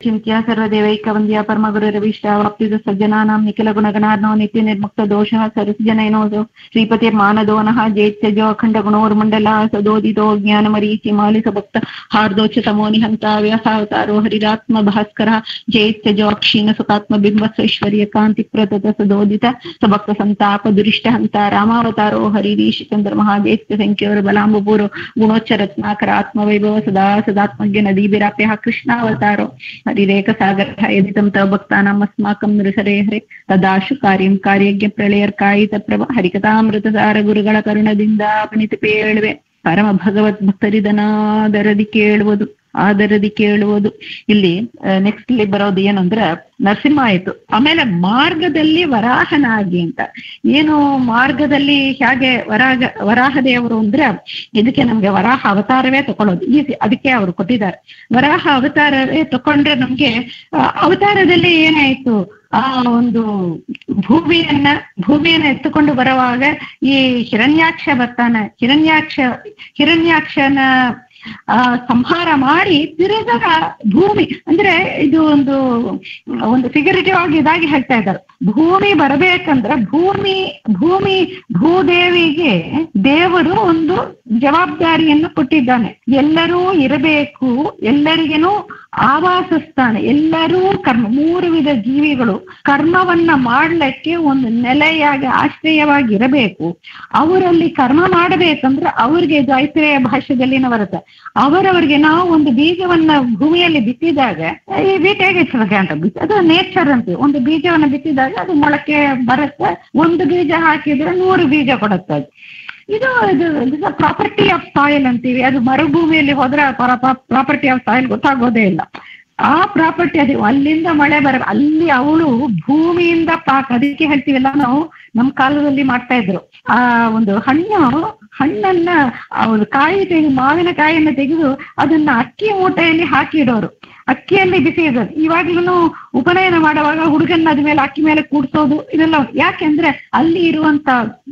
ಚಿಂತ್ಯ ಸರ್ವದೇವೈಕ ವಂದ್ಯ ಪರಮಗುರುರವಿಷ್ಟ ವಾಪ್ತಿದ ಸಜ್ಜನಾನಾಂ ನಿಖಿಲ ಗುಣಗಣಾರ್ನೋ ನಿತ್ಯ ನಿರ್ಮುಕ್ತ ದೋಷಃ ಸರಸಜನೈನೋದು ಶ್ರೀಪತಿರ್ಮಾನದೋನಃ ಜೇತ್ಯಜೋ ಅಖಂಡ ಗುಣೋರ್ಮಂಡಲ ಸದೋದಿತೋ ಜ್ಞಾನಮರೀಚಿ ಮಾಲಿಸ ಭಕ್ತ ಹಾರ್ದೋಚ್ಚ ತಮೋ ನಿಹಂತ ವ್ಯಸಾವತಾರೋ ಹರಿರಾತ್ಮ ಭಾಸ್ಕರ ಜೇತ್ಯಜೋ ಅಕ್ಷೀಣ ಸುಖಾತ್ಮ ಬಿಂಬ ಸ್ವೈಶ್ವರ್ಯ ಕಾಂತಿ ಪ್ರತತ ಸದೋದಿತ ಸಭಕ್ತ ಸಂತಾಪ ದುರಿಷ್ಟ ಹಂತ ರಾಮಾವತಾರೋ ಹರಿರೀಶ್ ಚಂದ್ರ ಮಹಾಜೇತ್ಯ ಸಂಖ್ಯೋರ ಬಲಾಂಬಪೂರೋ ಗುಣೋಚ್ಚ ರತ್ನಾಕರ ಆತ್ಮವೈಭವ ಸದಾ ಸದಾತ್ಮಜ್ಞ ನದೀಭಿರಾಪ್ಯ ಕೃಷ್ಣಾವತಾರೋ ಹರಿರೇಕ ಸಾಗರ ಯದಿತಂ ತವ ಭಕ್ತಾನಾಂ ಅಸ್ಮಾಕಂ ನೃಸರೇ ಹರೆ ತದಾಶು ಕಾರ್ಯಂ ಕಾರ್ಯಜ್ಞ ಪ್ರಳಯರ್ಕಾಯಿತ ಪ್ರಭ ಹರಿಕಥಾಮೃತ ಸಾರ ಗುರುಗಳ ಕರುಣದಿಂದ ಪಣಿತ ಪೇಳುವೆ ಪರಮ ಭಗವತ್ ಭಕ್ತರಿದನಾದರದಿ ಕೇಳುವುದು ಆದರದಿ ಕೇಳುವುದು ಇಲ್ಲಿ ನೆಕ್ಸ್ಟ್ ಇಲ್ಲಿ ಬರೋದು ಏನಂದ್ರೆ ನರಸಿಂಹ ಆಯ್ತು ಆಮೇಲೆ ಮಾರ್ಗದಲ್ಲಿ ವರಾಹನಾಗಿ ಅಂತ ಏನು ಮಾರ್ಗದಲ್ಲಿ ಹೇಗೆ ವರಾಗ ವರಾಹ ದೇವರು ಅಂದ್ರೆ ಇದಕ್ಕೆ ನಮ್ಗೆ ವರಾಹ ಅವತಾರವೇ ತಕೊಳ್ಳೋದು ಈಸಿ ಅದಕ್ಕೆ ಅವರು ಕೊಟ್ಟಿದ್ದಾರೆ ವರಾಹ ಅವತಾರವೇ ತಕೊಂಡ್ರೆ ನಮ್ಗೆ ಆ, ಅವತಾರದಲ್ಲಿ ಏನಾಯ್ತು ಆ ಒಂದು ಭೂಮಿಯನ್ನ ಭೂಮಿಯನ್ನ ಎತ್ತುಕೊಂಡು ಬರುವಾಗ ಈ ಹಿರಣ್ಯಾಕ್ಷ ಬರ್ತಾನೆ ಹಿರಣ್ಯಾಕ್ಷ ಹಿರಣ್ಯಾಕ್ಷನ ಆ ಸಂಹಾರ ಮಾಡಿ ತಿರುಗ ಭೂಮಿ ಅಂದ್ರೆ ಇದು ಒಂದು ಒಂದು ಫಿಗರೇಟಿವ್ ಆಗಿ ಇದಾಗಿ ಹೇಳ್ತಾ ಇದ್ದಾರೆ ಭೂಮಿ ಬರಬೇಕಂದ್ರೆ ಭೂಮಿ ಭೂಮಿ ಭೂದೇವಿಗೆ ದೇವರು ಒಂದು ಜವಾಬ್ದಾರಿಯನ್ನು ಕೊಟ್ಟಿದ್ದಾನೆ ಎಲ್ಲರೂ ಇರಬೇಕು ಎಲ್ಲರಿಗೇನು ಆವಾಸ ಸ್ಥಾನ ಎಲ್ಲರೂ ಕರ್ಮ ಮೂರು ವಿಧ ಜೀವಿಗಳು ಕರ್ಮವನ್ನ ಮಾಡ್ಲಿಕ್ಕೆ ಒಂದು ನೆಲೆಯಾಗಿ ಆಶ್ರಯವಾಗಿ ಇರಬೇಕು ಅವರಲ್ಲಿ ಕರ್ಮ ಮಾಡಬೇಕಂದ್ರೆ ಅವ್ರಿಗೆ ಗಾಯತ್ರಿಯ ಭಾಷೆದಲ್ಲಿನ ಬರುತ್ತೆ ಅವರವರಿಗೆ ನಾವು ಒಂದು ಬೀಜವನ್ನ ಭೂಮಿಯಲ್ಲಿ ಬಿತ್ತಿದಾಗ ಈ ಬೀಜ ಹೇಗೆ ಅಂತ ಬೀಜ ಅದು ನೇಚರ್ ಅಂತೀವಿ ಒಂದು ಬೀಜವನ್ನ ಬಿತ್ತಿದಾಗ ಅದು ಮೊಳಕೆ ಬರುತ್ತೆ ಒಂದು ಬೀಜ ಹಾಕಿದ್ರೆ ನೂರು ಬೀಜ ಕೊಡುತ್ತೆ ಅದು ಇದು ಇದು ಪ್ರಾಪರ್ಟಿ ಆಫ್ ಸಾಯಿಲ್ ಅಂತೀವಿ ಅದು ಮರುಭೂಮಿಯಲ್ಲಿ ಹೋದ್ರೆ ಪ್ರಾಪರ್ಟಿ ಆಫ್ ಸಾಯಿಲ್ ಗೊತ್ತಾಗೋದೇ ಇಲ್ಲ ಆ ಪ್ರಾಪರ್ಟಿ ಅದು ಅಲ್ಲಿಂದ ಮಳೆ ಬರ ಅಲ್ಲಿ ಅವಳು ಭೂಮಿಯಿಂದ ಪಾಕ್ ಅದಕ್ಕೆ ಹೇಳ್ತೀವಲ್ಲ ನಾವು ನಮ್ಮ ಕಾಲದಲ್ಲಿ ಮಾಡ್ತಾ ಇದ್ರು ಆ ಒಂದು ಹಣ್ಣು ಹಣ್ಣನ್ನ ಅವಳು ಕಾಯಿ ತೆಗೆದು ಮಾವಿನ ಕಾಯಿಯನ್ನ ತೆಗೆದು ಅದನ್ನ ಅಕ್ಕಿ ಮೂಟೆಯಲ್ಲಿ ಹಾಕಿ ಇಡೋರು ಅಕ್ಕಿಯಲ್ಲಿ ಬಿಸಿ ಇಡೋದು ಇವಾಗ್ಲೂ ಉಪನಯನ ಮಾಡುವಾಗ ಹುಡುಗನ್ನ ಅದ ಮೇಲೆ ಅಕ್ಕಿ ಮೇಲೆ ಕೂಡ್ಸೋದು ಇದೆಲ್ಲ ಯಾಕೆಂದ್ರೆ ಅಲ್ಲಿ ಇರುವಂತ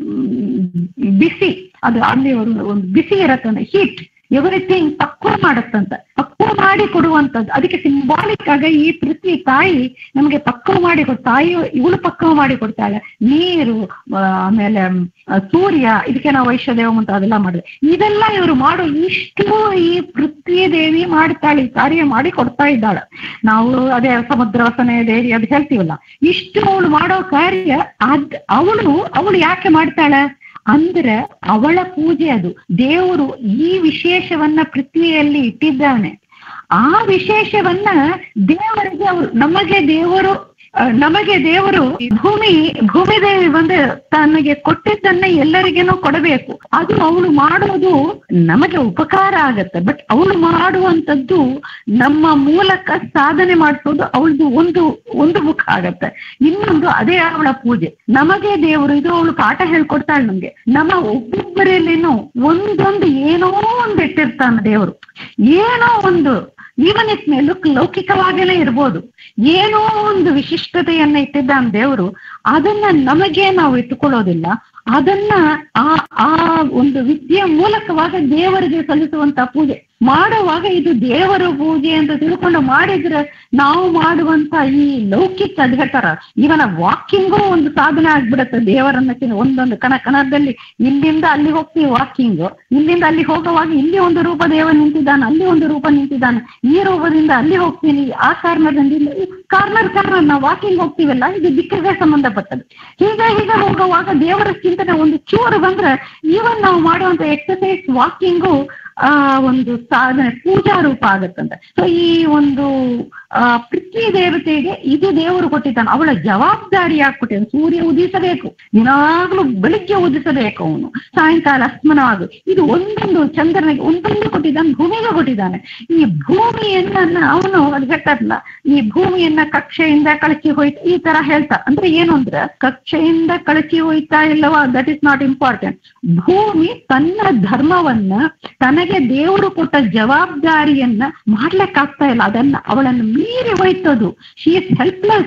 ಮ್, ಬಿಸಿ ಅದು ಅಲ್ಲಿ ಒಂದು ಒಂದು ಬಿಸಿ ಇರತ್ತಂದ್ರೆ ಹೀಟ್ ಎವ್ರಿಥಿಂಗ್ ಪಕ್ವ ಮಾಡತ್ತಂತ ಪಕ್ವ ಮಾಡಿ ಕೊಡುವಂಥದ್ದು ಅದಕ್ಕೆ ಸಿಂಬಾಲಿಕ್ ಆಗಿ ಈ ಪೃಥ್ವಿ ತಾಯಿ ನಮಗೆ ಪಕ್ವ ಮಾಡಿ ಕೊಡ್ ತಾಯಿ ಇವಳು ಪಕ್ವ ಮಾಡಿ ಕೊಡ್ತಾಳೆ ನೀರು ಆ, ಆಮೇಲೆ ಆ, ಸೂರ್ಯ ಇದಕ್ಕೆ ನಾವು ವೈಶ್ಯದೇವ ಅಂತ ಅದೆಲ್ಲ ಮಾಡಿದೆ ಇದೆಲ್ಲ ಇವರು ಮಾಡೋ ಇಷ್ಟು ಈ ಪೃಥ್ವಿ ದೇವಿ ಮಾಡ್ತಾಳೆ ಈ ಕಾರ್ಯ ಮಾಡಿ ಕೊಡ್ತಾ ಇದ್ದಾಳೆ ನಾವು ಅದೇ ಸಮುದ್ರ ವಸನೆ ದೇವಿ ಅದು ಹೇಳ್ತೀವಲ್ಲ ಇಷ್ಟು ಅವಳು ಮಾಡೋ ಕಾರ್ಯ ಅದ್ ಅವಳು ಅವಳು ಯಾಕೆ ಮಾಡ್ತಾಳೆ ಅಂದ್ರೆ ಅವಳ ಪೂಜೆ ಅದು ದೇವರು ಈ ವಿಶೇಷವನ್ನ ಪೃಥ್ವಿಯಲ್ಲಿ ಇಟ್ಟಿದ್ದಾನೆ ಆ ವಿಶೇಷವನ್ನ ದೇವರಿಗೆ ಅವರು ನಮಗೆ ದೇವರು ಆ, ನಮಗೆ ದೇವರು ಈ ಭೂಮಿ ಭೂಮಿ ದೇವಿ ಬಂದು ತನಗೆ ಕೊಟ್ಟಿದ್ದನ್ನ ಎಲ್ಲರಿಗೇನೋ ಕೊಡಬೇಕು ಅದು ಅವಳು ಮಾಡೋದು ನಮಗೆ ಉಪಕಾರ ಆಗತ್ತೆ ಬಟ್ ಅವಳು ಮಾಡುವಂಥದ್ದು ನಮ್ಮ ಮೂಲಕ ಸಾಧನೆ ಮಾಡಿಸೋದು ಅವಳದು ಒಂದು ಒಂದು ಮುಖ ಆಗತ್ತೆ ಇನ್ನೊಂದು ಅದೇ ಅವಳ ಪೂಜೆ ನಮಗೆ ದೇವರು ಇದು ಅವಳು ಪಾಠ ಹೇಳ್ಕೊಡ್ತಾಳೆ ನಮ್ಗೆ ನಮ್ಮ ಒಬ್ಬೊಬ್ಬರಲ್ಲಿನೂ ಒಂದೊಂದು ಏನೋ ಒಂದು ಇಟ್ಟಿರ್ತಾನೆ ದೇವರು ಏನೋ ಒಂದು ಈವನ್ ಇಟ್ ಮೇ ಲುಕ್ ಲೌಕಿಕವಾಗಲೇ ಇರ್ಬೋದು ಏನೋ ಒಂದು ವಿಶಿಷ್ಟತೆಯನ್ನ ಇಟ್ಟಿದ್ದಾನೆ ದೇವರು ಅದನ್ನ ನಮಗೆ ನಾವು ಇಟ್ಟುಕೊಳ್ಳೋದಿಲ್ಲ ಅದನ್ನ ಆ ಆ ಒಂದು ವಿದ್ಯೆಯ ಮೂಲಕವಾಗ ದೇವರಿಗೆ ಸಲ್ಲಿಸುವಂತ ಪೂಜೆ ಮಾಡುವಾಗ ಇದು ದೇವರ ಪೂಜೆ ಅಂತ ತಿಳ್ಕೊಂಡು ಮಾಡಿದ್ರೆ ನಾವು ಮಾಡುವಂತ ಈ ಲೌಕಿಕ ಅದ್ ಹೇಳ್ತಾರ ಇವನ ವಾಕಿಂಗು ಒಂದು ಸಾಧನೆ ಆಗ್ಬಿಡುತ್ತೆ ದೇವರನ್ನ ಚಿನ್ನ- ಒಂದೊಂದು ಕಣ ಕಣದಲ್ಲಿ ಇಲ್ಲಿಂದ ಅಲ್ಲಿ ಹೋಗ್ತೀವಿ ವಾಕಿಂಗ್ ಇಲ್ಲಿಂದ ಅಲ್ಲಿ ಹೋಗುವಾಗ ಇಲ್ಲಿ ಒಂದು ರೂಪ ದೇವ ನಿಂತಿದ್ದಾನೆ ಅಲ್ಲಿ ಒಂದು ರೂಪ ನಿಂತಿದ್ದಾನೆ ಈ ರೂಪದಿಂದ ಅಲ್ಲಿ ಹೋಗ್ತೀನಿ ಆ ಕಾರ್ನರ್ದಿಂದ ಈ ಕಾರ್ನರ್ ಕಾರ್ನರ್ ನಾವು ವಾಕಿಂಗ್ ಹೋಗ್ತೀವಲ್ಲ ಇದು ದಿಕ್ಕಿಗೆ ಸಂಬಂಧಪಟ್ಟದ್ದು ಹೀಗೆ ಹೀಗೆ ಹೋಗುವಾಗ ದೇವರ ಚಿಂತನೆ ಒಂದು ಚೂರು ಬಂದ್ರೆ ಈವನ್ ನಾವು ಮಾಡುವಂತ ಎಕ್ಸಸೈಸ್ ವಾಕಿಂಗು ಆ ಒಂದು ಸಾಧನೆ ಪೂಜಾ ರೂಪ ಆಗತ್ತಂತೆ ಸೊ ಈ ಒಂದು ಆ ಪೃಥ್ವಿ ದೇವತೆಗೆ ಇದು ದೇವರು ಕೊಟ್ಟಿದ್ದಾನೆ ಅವಳ ಜವಾಬ್ದಾರಿ ಕೊಟ್ಟಿದ್ದಾನೆ ಸೂರ್ಯ ಉದಿಸಬೇಕು ದಿನಾಗ್ಲೂ ಬೆಳಿಗ್ಗೆ ಉದಿಸಬೇಕು ಅವನು ಸಾಯಂಕಾಲ ಅಸ್ತಮನವಾಗು ಇದು ಒಂದೊಂದು ಚಂದ್ರನಿಗೆ ಒಂದೊಂದು ಕೊಟ್ಟಿದ್ದಾನೆ ಭೂಮಿಗೆ ಕೊಟ್ಟಿದ್ದಾನೆ ಈ ಭೂಮಿಯನ್ನ ಅವನು ಅದು ಹೇಳ್ತಾರಲ್ಲ ಈ ಭೂಮಿಯನ್ನ ಕಕ್ಷೆಯಿಂದ ಕಳಚಿ ಹೋಯ್ತು ಈ ತರ ಹೇಳ್ತಾ ಅಂದ್ರೆ ಏನು ಅಂದ್ರೆ ಕಕ್ಷೆಯಿಂದ ಕಳಚಿ ಹೋಯ್ತಾ ಇಲ್ಲವಾ ದಟ್ ಇಸ್ ನಾಟ್ ಇಂಪಾರ್ಟೆಂಟ್ ಭೂಮಿ ತನ್ನ ಧರ್ಮವನ್ನ ತನಗೆ ದೇವರು ಕೊಟ್ಟ ಜವಾಬ್ದಾರಿಯನ್ನ ಮಾಡ್ಲಿಕ್ಕಾಗ್ತಾ ಇಲ್ಲ ಅದನ್ನ ಅವಳನ್ನು ಮೀರಿ ಹೋಯ್ತದು ಶಿ ಇಸ್ ಹೆಲ್ಪ್ಲೆಸ್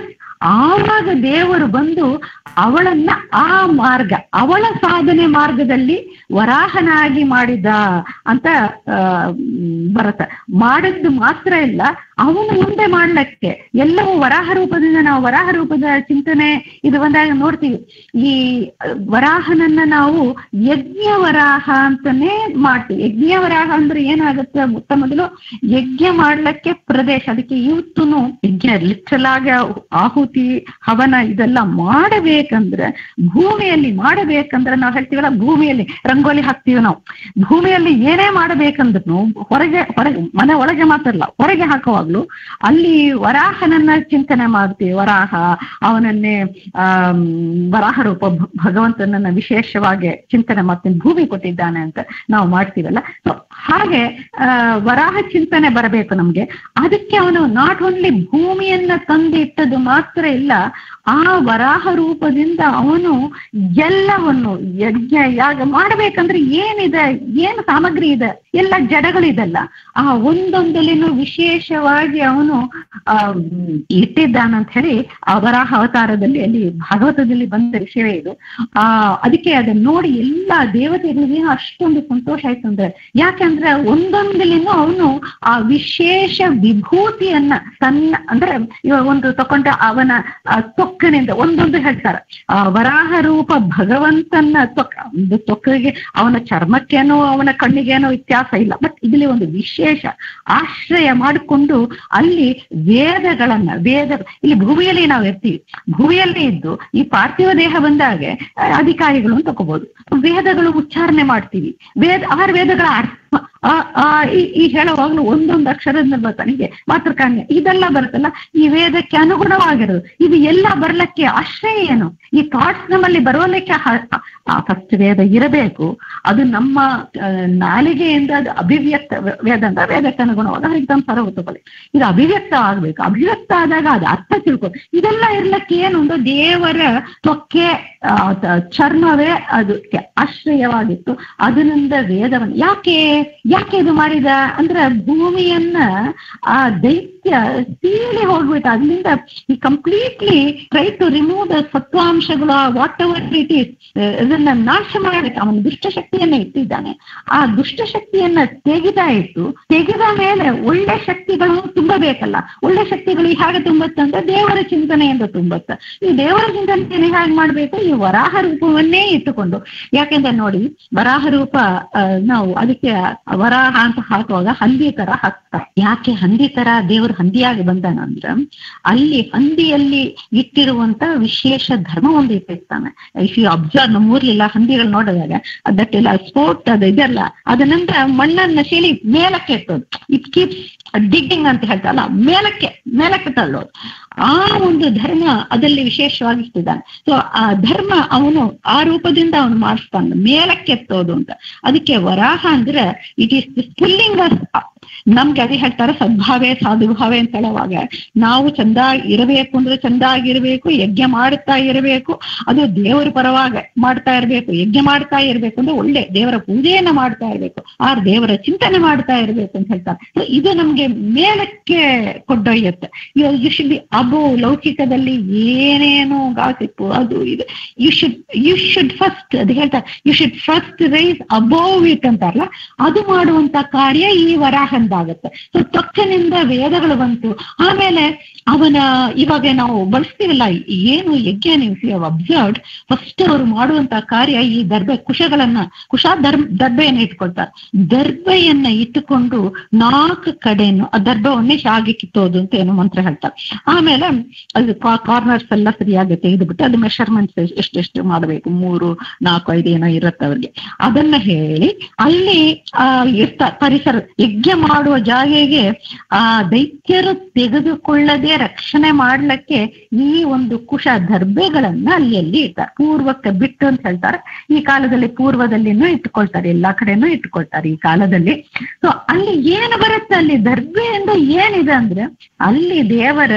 ಆವಾಗ ದೇವರು ಬಂದು ಅವಳನ್ನ ಆ ಮಾರ್ಗ ಅವಳ ಸಾಧನೆ ಮಾರ್ಗದಲ್ಲಿ ವರಾಹನಾಗಿ ಮಾಡಿದ ಅಂತ ಆ, ಬರುತ್ತೆ ಮಾಡಿದ್ದು ಮಾತ್ರ ಇಲ್ಲ ಅವನು ಮುಂದೆ ಮಾಡ್ಲಿಕ್ಕೆ ಎಲ್ಲವೂ ವರಾಹ ರೂಪದಿಂದ ನಾವು ವರಾಹ ರೂಪದ ಚಿಂತನೆ ಇದು ಬಂದಾಗ ನೋಡ್ತೀವಿ ಈ ವರಾಹನನ್ನ ನಾವು ಯಜ್ಞ ವರಾಹ ಅಂತಾನೆ ಮಾಡ್ತೀವಿ ಯಜ್ಞ ವರಾಹ ಅಂದ್ರೆ ಏನಾಗುತ್ತೆ ಮೊತ್ತ ಮೊದಲು ಯಜ್ಞ ಮಾಡ್ಲಿಕ್ಕೆ ಪ್ರದೇಶ ಅದಕ್ಕೆ ಇವತ್ತೂ ಯಜ್ಞ ಲಿಟ್ರಲ್ ಆಗಿ ಆಹುತಿ ಹವನ ಇದೆಲ್ಲ ಮಾಡಬೇಕಂದ್ರೆ ಭೂಮಿಯಲ್ಲಿ ಮಾಡಬೇಕಂದ್ರೆ ನಾವು ಹೇಳ್ತೀವಲ್ಲ ಭೂಮಿಯಲ್ಲಿ ರಂಗೋಲಿ ಹಾಕ್ತೀವಿ ನಾವು ಭೂಮಿಯಲ್ಲಿ ಏನೇ ಮಾಡಬೇಕಂದ್ರೂ ಹೊರಗೆ ಹೊರಗೆ ಮನೆ ಒಳಗೆ ಮಾತ್ರ ಅಲ್ಲ ಹೊರಗೆ ಹಾಕುವಾಗ್ಲೂ ಅಲ್ಲಿ ವರಾಹನನ್ನ ಚಿಂತನೆ ಮಾಡ್ತೀವಿ ವರಾಹ ಅವನನ್ನೇ ಆಮ್, ವರಾಹ ರೂಪ ಭ- ಭಗವಂತನನ್ನ ವಿಶೇಷವಾಗಿ ಚಿಂತನೆ ಮಾಡ್ತೀನಿ ಭೂಮಿ ಕೊಟ್ಟಿದ್ದಾನೆ ಅಂತ ನಾವು ಮಾಡ್ತೀವಲ್ಲ So, ಹಾಗೆ ಆ, ವರಾಹ ಚಿಂತನೆ ಬರಬೇಕು ನಮ್ಗೆ ಅದಕ್ಕೆ ಅವನು ನಾಟ್ ಓನ್ಲಿ ಭೂಮಿಯನ್ನ ತಂದಿಟ್ಟದು ಮಾತ್ರ ಇಲ್ಲ ಆ ವರಾಹ ರೂಪದಿಂದ ಅವನು ಎಲ್ಲವನ್ನು ಯಜ್ಞ ಯಾಗ ಮಾಡಬೇಕಂದ್ರೆ ಏನಿದೆ ಏನು ಸಾಮಗ್ರಿ ಇದೆ ಎಲ್ಲ ಜಡಗಳಿದೆಲ್ಲ ಆ ಒಂದೊಂದಲ್ಲಿನೂ ವಿಶೇಷವಾಗಿ ಅವನು ಆ ಇಟ್ಟಿದ್ದಾನಂತ ಹೇಳಿ ಆ ವರಾಹ ಅವತಾರದಲ್ಲಿ ಅಲ್ಲಿ ಭಾಗವತದಲ್ಲಿ ಬಂದ ವಿಷಯವೇ ಇದು ಆ ಅದಕ್ಕೆ ಅದನ್ನ ನೋಡಿ ಎಲ್ಲ ದೇವತೆಗಳಿಗೆ ಅಷ್ಟೊಂದು ಸಂತೋಷ ಆಯ್ತು ಅಂದ್ರೆ ಯಾಕಂದ್ರೆ ಒಂದೊಂದಲಿನೂ ಅವನು ಆ ವಿಶೇಷ ವಿಭೂತಿಯನ್ನ ತನ್ನ ಅಂದ್ರೆ ಇವಾಗ ಒಂದು ತಕೊಂಡ ಅವನ ಆ ತೊಕ್ಕನಿಂದ ಒಂದೊಂದು ಹೇಳ್ತಾರೆ ಆ ವರಾಹ ರೂಪ ಭಗವಂತನ ತೊಕ್ಕ ಒಂದು ತೊಕ್ಕಗೆ ಅವನ ಚರ್ಮಕ್ಕೇನೋ ಅವನ ಕಣ್ಣಿಗೇನೋ ವ್ಯತ್ಯಾಸ ಇಲ್ಲ ಬಟ್ ಇಲ್ಲಿ ಒಂದು ವಿಶೇಷ ಆಶ್ರಯ ಮಾಡಿಕೊಂಡು ಅಲ್ಲಿ ವೇದಗಳನ್ನ ವೇದ ಇಲ್ಲಿ ಭೂಮಿಯಲ್ಲಿ ನಾವು ಇರ್ತೀವಿ ಭೂಮಿಯಲ್ಲಿ ಇದ್ದು ಈ ಪಾರ್ಥಿವ ದೇಹ ಬಂದಾಗೆ ಆ, ಅಧಿಕಾರಿಗಳು ಅಂತ ತಗೋಬಹುದು ವೇದಗಳು ಉಚ್ಚಾರಣೆ ಮಾಡ್ತೀವಿ ವೇದ ಆರು ವೇದಗಳ ಅರ್ಥ ಆ ಆ ಈ- ಈ ಹೇಳುವಾಗಲೂ ಒಂದೊಂದು ಅಕ್ಷರದ ಬರ್ತಾನಿಗೆ ಮಾತೃಕಾನ್ಯ ಇದೆಲ್ಲ ಬರುತ್ತಲ್ಲ ಈ ವೇದಕ್ಕೆ ಅನುಗುಣವಾಗಿರೋದು ಇದು ಎಲ್ಲ ಬರ್ಲಿಕ್ಕೆ ಆಶ್ರಯ ಏನು ಈ ಥಾಟ್ಸ್ ನಮ್ಮಲ್ಲಿ ಬರೋಲಿಕ್ಕೆ ಫಸ್ಟ್ ವೇದ ಇರಬೇಕು ಅದು ನಮ್ಮ ಆ, ನಾಲಿಗೆಯಿಂದ ಅದು ಅಭಿವ್ಯಕ್ತ ವೇದ ಅಂತ ವೇದಕ್ಕೆ ಅನುಗುಣವಾಗಿ ಎಕ್ಸಾಮ್ ಸರ ತಗೊಳ್ಳಿ ಇದು ಅಭಿವ್ಯಕ್ತ ಆಗ್ಬೇಕು ಅಭಿವ್ಯಕ್ತ ಆದಾಗ ಅದು ಅರ್ಥ ತಿಳ್ಕೊ ಇದೆಲ್ಲ ಇರ್ಲಿಕ್ಕೆ ಏನು ಒಂದು ದೇವರ ತೊಕ್ಕೆ ಆ, ತ- ಚರ್ಮವೇ ಅದಕ್ಕೆ ಆಶ್ರಯವಾಗಿತ್ತು ಅದರಿಂದ ವೇದವನ್ನು ಯಾಕೆ ಯಾಕೆ ಇದು ಮಾಡಿದ ಅಂದ್ರೆ ಭೂಮಿಯನ್ನ ಆ ದೈತ್ಯ ಸೀಳಿ ಹೋಗ್ಬಿಟ್ಟು ಅದರಿಂದ ಈ completely try to remove the ಸತ್ವಾಂಶಗಳು ವಾಟ್ ಎವರ್ ಇಟ್ ಈಸ್ ಇದನ್ನ ನಾಶ ಮಾಡಕ್ಕೆ ಅವನ ದುಷ್ಟಶಕ್ತಿಯನ್ನ ಇಟ್ಟಿದ್ದಾನೆ ಆ ದುಷ್ಟಶಕ್ತಿಯನ್ನ ತೆಗೆದ ಇಟ್ಟು ತೆಗೆದ ಮೇಲೆ ಒಳ್ಳೆ ಶಕ್ತಿಗಳು ತುಂಬಬೇಕಲ್ಲ ಒಳ್ಳೆ ಶಕ್ತಿಗಳು ಹೇಗೆ ತುಂಬತ್ತಂದ್ರೆ ದೇವರ ಚಿಂತನೆಯಿಂದ ತುಂಬತ್ತ ಈ ದೇವರ ಚಿಂತನೆಯನ್ನು ಹೇಗೆ ಮಾಡ್ಬೇಕು ಈ ವರಾಹ ರೂಪವನ್ನೇ ಇಟ್ಟುಕೊಂಡು ಯಾಕೆಂದ್ರೆ ನೋಡಿ ವರಾಹ ರೂಪ ಆ, ನಾವು ಅದಕ್ಕೆ ವರಾಹ ಅಂತ ಹಾಕುವಾಗ ಹಂದಿ ತರ ಹಾಕ್ತಾರೆ ಯಾಕೆ ಹಂದಿ ತರ ದೇವರು ಹಂದಿಯಾಗಿ ಬಂದಾನ ಅಂದ್ರ ಅಲ್ಲಿ ಹಂದಿಯಲ್ಲಿ ಇಟ್ಟಿರುವಂತ ವಿಶೇಷ ಧರ್ಮ ಒಂದು ಇಟ್ಟಿರ್ತಾನೆ ಇಫ್ ಯು ಅಬ್ಸರ್ವ್ ನಮ್ಮೂರ್ಲೆಲ್ಲ ಹಂದಿಗಳು ನೋಡಿದಾಗ ಅದಕ್ಕೆಲ್ಲ ಸ್ಪೋರ್ಟ್ ಅದು ಇದೆಲ್ಲ ಅದನಂತರ ಮಣ್ಣನ್ನ ಶೀಲಿ ಮೇಲಕ್ಕೆ ಎತ್ತೋದು ಇಟ್ ಕೀಪ್ಸ್ ಡಿಗ್ಗಿಂಗ್ ಅಂತ ಹೇಳ್ತಾರಲ್ಲ ಮೇಲಕ್ಕೆ ಮೇಲಕ್ಕೆ ತಳ್ಳೋದು ಆ ಒಂದು ಧರ್ಮ ಅದಲ್ಲಿ ವಿಶೇಷವಾಗಿ ಇಟ್ಟಿದ್ದಾನೆ ಸೊ ಆ ಧರ್ಮ ಅವನು ಆ ರೂಪದಿಂದ ಅವನು ಮಾಡಿಸ್ತಾನೆ ಮೇಲಕ್ಕೆ ಎತ್ತೋದು ಅಂತ ಅದಕ್ಕೆ ವರಾಹ ಅಂದ್ರೆ ಇಟ್ ಈಸ್ ಪುಲ್ಲಿಂಗ್ ನಮ್ಗೆ ಅದೇ ಹೇಳ್ತಾರೆ ಸದ್ಭಾವೇ ಸಾಧುಭಾವೇ ಅಂತ ಹೇಳುವಾಗ ನಾವು ಚಂದ ಇರಬೇಕು ಅಂದ್ರೆ ಚಂದಾಗಿರ್ಬೇಕು ಯಜ್ಞ ಮಾಡುತ್ತಾ ಇರಬೇಕು ಅದು ದೇವರ ಪರವಾಗಿ ಮಾಡ್ತಾ ಇರಬೇಕು ಯಜ್ಞ ಮಾಡ್ತಾ ಇರಬೇಕು ಅಂದ್ರೆ ಒಳ್ಳೆ ದೇವರ ಪೂಜೆಯನ್ನ ಮಾಡ್ತಾ ಇರಬೇಕು ಆ ದೇವರ ಚಿಂತನೆ ಮಾಡ್ತಾ ಇರಬೇಕು ಅಂತ ಹೇಳ್ತಾರೆ So ಇದು ನಮ್ಗೆ ಮೇಲಕ್ಕೆ ಕೊಂಡೊಯ್ಯುತ್ತೆ ಯು ಶುಡ್ ಬಿ ಅಬೋ ಲೌಕಿಕದಲ್ಲಿ ಏನೇನೋ ಗಾಸಿಪ್ಪು ಅದು ಇದು you should you should first ಅದು ಹೇಳ್ತಾರೆ you should first rise above it ಅಂತಾರಲ್ಲ ಅದು ಮಾಡುವಂತ ಕಾರ್ಯ ಈ ವರಾಹಂದಾಗತ್ತೆ ಸೊ ತೊಕ್ಕನಿಂದ ವೇದಗಳು ಬಂತು ಆಮೇಲೆ ಅವನ ಇವಾಗ ನಾವು ಬಳಸ್ತೀವಲ್ಲ ಏನು ಯಜ್ಞ ನೀವು ಅಬ್ಸರ್ವ್ಡ್ ಫಸ್ಟ್ ಅವರು ಮಾಡುವಂತ ಕಾರ್ಯ ಈ ದರ್ಬೆ ಕುಶಗಳನ್ನ ಕುಶ ದರ್ಬ ದರ್ಬೆಯನ್ನ ಇಟ್ಕೊಳ್ತಾರೆ ದರ್ಬೆಯನ್ನ ಇಟ್ಟುಕೊಂಡು ನಾಲ್ಕು ಕಡೆನು ಆ ದರ್ಭವನ್ನೇ ಶಾಗಿ ಕಿತ್ತೋದು ಅಂತ ಏನೋ ಮಂತ್ರ ಹೇಳ್ತಾರೆ ಆಮೇಲೆ ಅದು ಕಾರ್ನರ್ಸ್ ಎಲ್ಲ ಸರಿಯಾಗಿ ತೆಗೆದುಬಿಟ್ಟು ಅದು ಮೆಷರ್ಮೆಂಟ್ಸ್ ಎಷ್ಟೆಷ್ಟು ಮಾಡಬೇಕು ಮೂರು ನಾಲ್ಕು ಐದು ಏನೋ ಇರುತ್ತೆ ಅವ್ರಿಗೆ ಅದನ್ನ ಹೇಳಿ ಅಲ್ಲಿ ಆ ಇರ್ತಾರೆ ಪರಿಸರ ಯಜ್ಞ ಮಾಡುವ ಜಾಗೆಗೆ ಆ ದೈತ್ಯರು ತೆಗೆದುಕೊಳ್ಳದೆ ರಕ್ಷಣೆ ಮಾಡ್ಲಿಕ್ಕೆ ಈ ಒಂದು ಕುಶ ದರ್ಬೆಗಳನ್ನ ಅಲ್ಲಿ ಅಲ್ಲಿ ಇರ್ತಾರೆ ಪೂರ್ವಕ್ಕೆ ಬಿಟ್ಟು ಅಂತ ಹೇಳ್ತಾರೆ ಈ ಕಾಲದಲ್ಲಿ ಪೂರ್ವದಲ್ಲಿನೂ ಇಟ್ಕೊಳ್ತಾರೆ ಎಲ್ಲಾ ಕಡೆನೂ ಇಟ್ಕೊಳ್ತಾರೆ ಈ ಕಾಲದಲ್ಲಿ ಸೊ ಅಲ್ಲಿ ಏನು ಬರುತ್ತೆ ಅಲ್ಲಿ ದರ್ಬೆಯಿಂದ ಏನಿದೆ ಅಂದ್ರೆ ಅಲ್ಲಿ ದೇವರ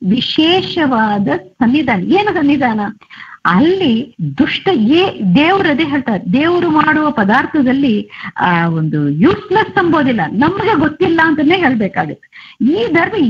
ವಿಶೇಷವಾದ ಸನ್ನಿಧಾನ ಏನು ಸನ್ನಿಧಾನ ಅಲ್ಲಿ ದುಷ್ಟ ಏ ದೇವರು ಅದೇ ಹೇಳ್ತಾರೆ ದೇವರು ಮಾಡುವ ಪದಾರ್ಥದಲ್ಲಿ ಆ ಒಂದು ಯೂಸ್ಲೆಸ್ ಅಂಬೋದಿಲ್ಲ ನಮ್ಗೆ ಗೊತ್ತಿಲ್ಲ ಅಂತಾನೆ ಹೇಳ್ಬೇಕಾಗುತ್ತೆ ಈ ಧರ್ಮ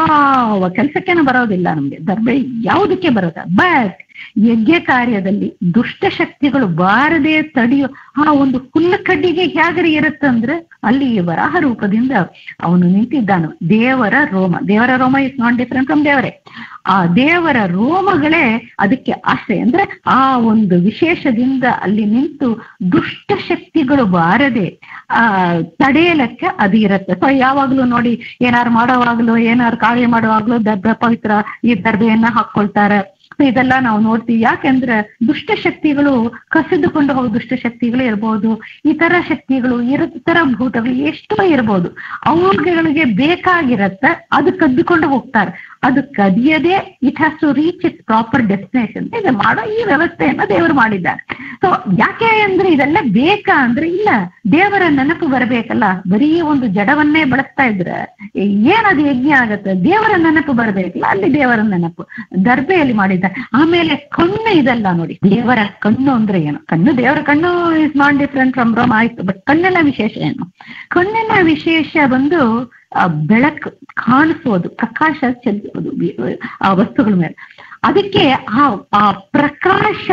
ಯಾವ ಕೆಲಸಕ್ಕೇನು ಬರೋದಿಲ್ಲ ನಮ್ಗೆ ಧರ್ಮ ಯಾವುದಕ್ಕೆ ಬರೋದ ಬಟ್ ಯಜ್ಞ ಕಾರ್ಯದಲ್ಲಿ ದುಷ್ಟ ಶಕ್ತಿಗಳು ಬಾರದೆ ತಡೆಯೋ ಆ ಒಂದು ಹುಲ್ಲು ಕಡ್ಡಿಗೆ ಹೇಗರಿ ಇರುತ್ತಂದ್ರೆ ಅಲ್ಲಿ ವರಾಹ ರೂಪದಿಂದ ಅವನು ನಿಂತಿದ್ದಾನು ದೇವರ ರೋಮ ದೇವರ ರೋಮ ಇಸ್ ನಾಟ್ ಡಿಫರೆಂಟ್ ಫ್ರಮ್ ದೇವರೇ ಆ ದೇವರ ರೋಮಗಳೇ ಅದಕ್ಕೆ ಆಸೆ ಅಂದ್ರೆ ಆ ಒಂದು ವಿಶೇಷದಿಂದ ಅಲ್ಲಿ ನಿಂತು ದುಷ್ಟ ಶಕ್ತಿಗಳು ಬಾರದೆ ಆ ತಡೆಯಲಕ್ಕೆ ಅದು ಇರುತ್ತೆ ಸೊ ಯಾವಾಗ್ಲೂ ನೋಡಿ ಏನಾರು ಮಾಡೋವಾಗ್ಲೂ ಏನಾರು ಕಾರ್ಯ ಮಾಡುವಾಗ್ಲೂ ದರ್ಭ ಪವಿತ್ರ ಈ ದರ್ಭೆಯನ್ನ ಹಾಕೊಳ್ತಾರೆ ಇದೆಲ್ಲ ನಾವು ನೋಡ್ತೀವಿ ಯಾಕೆಂದ್ರೆ ದುಷ್ಟ ಶಕ್ತಿಗಳು ಕಸಿದುಕೊಂಡು ಹೋಗೋ ದುಷ್ಟ ಶಕ್ತಿಗಳು ಇರ್ಬೋದು ಇತರ ಶಕ್ತಿಗಳು ಇತರ ಭೂತಗಳು ಎಷ್ಟೋ ಇರ್ಬೋದು ಅವುಗಳಿಗೆ ಬೇಕಾಗಿರತ್ತ ಅದು ಕದ್ದುಕೊಂಡು ಹೋಗ್ತಾರೆ ಅದು ಕದಿಯದೆ it has to reach its proper destination ಇದು ಮಾಡೋ ಈ ವ್ಯವಸ್ಥೆಯನ್ನ ದೇವರು ಮಾಡಿದ್ದಾರೆ ಸೊ ಯಾಕೆ ಅಂದ್ರೆ ಇದೆಲ್ಲ ಬೇಕಾ ಅಂದ್ರೆ ಇಲ್ಲ ದೇವರ ನೆನಪು ಬರಬೇಕಲ್ಲ ಬರೀ ಒಂದು ಜಡವನ್ನೇ ಬಳಸ್ತಾ ಇದ್ರೆ ಏನದು ಯಜ್ಞ ಆಗತ್ತೆ ದೇವರ ನೆನಪು ಬರಬೇಕಲ್ಲ ಅಲ್ಲಿ ದೇವರ ನೆನಪು ದರ್ಬೆಯಲ್ಲಿ ಮಾಡಿದ್ದಾರೆ ಆಮೇಲೆ ಕಣ್ಣು ಇದೆಲ್ಲ ನೋಡಿ ದೇವರ ಕಣ್ಣು ಅಂದ್ರೆ ಏನು ಕಣ್ಣು ದೇವರ ಕಣ್ಣು is not different from Rome ಆಯ್ತು ಬಟ್ ಕಣ್ಣಿನ ವಿಶೇಷ ಏನು ಕಣ್ಣಿನ ವಿಶೇಷ ಬಂದು ಆ ಬೆಳಕು ಕಾಣಿಸೋದು ಪ್ರಕಾಶ ಚೆಲ್ಲೋದು ಆ ವಸ್ತುಗಳ ಮೇಲೆ ಅದಕ್ಕೆ ಆ ಆ ಪ್ರಕಾಶ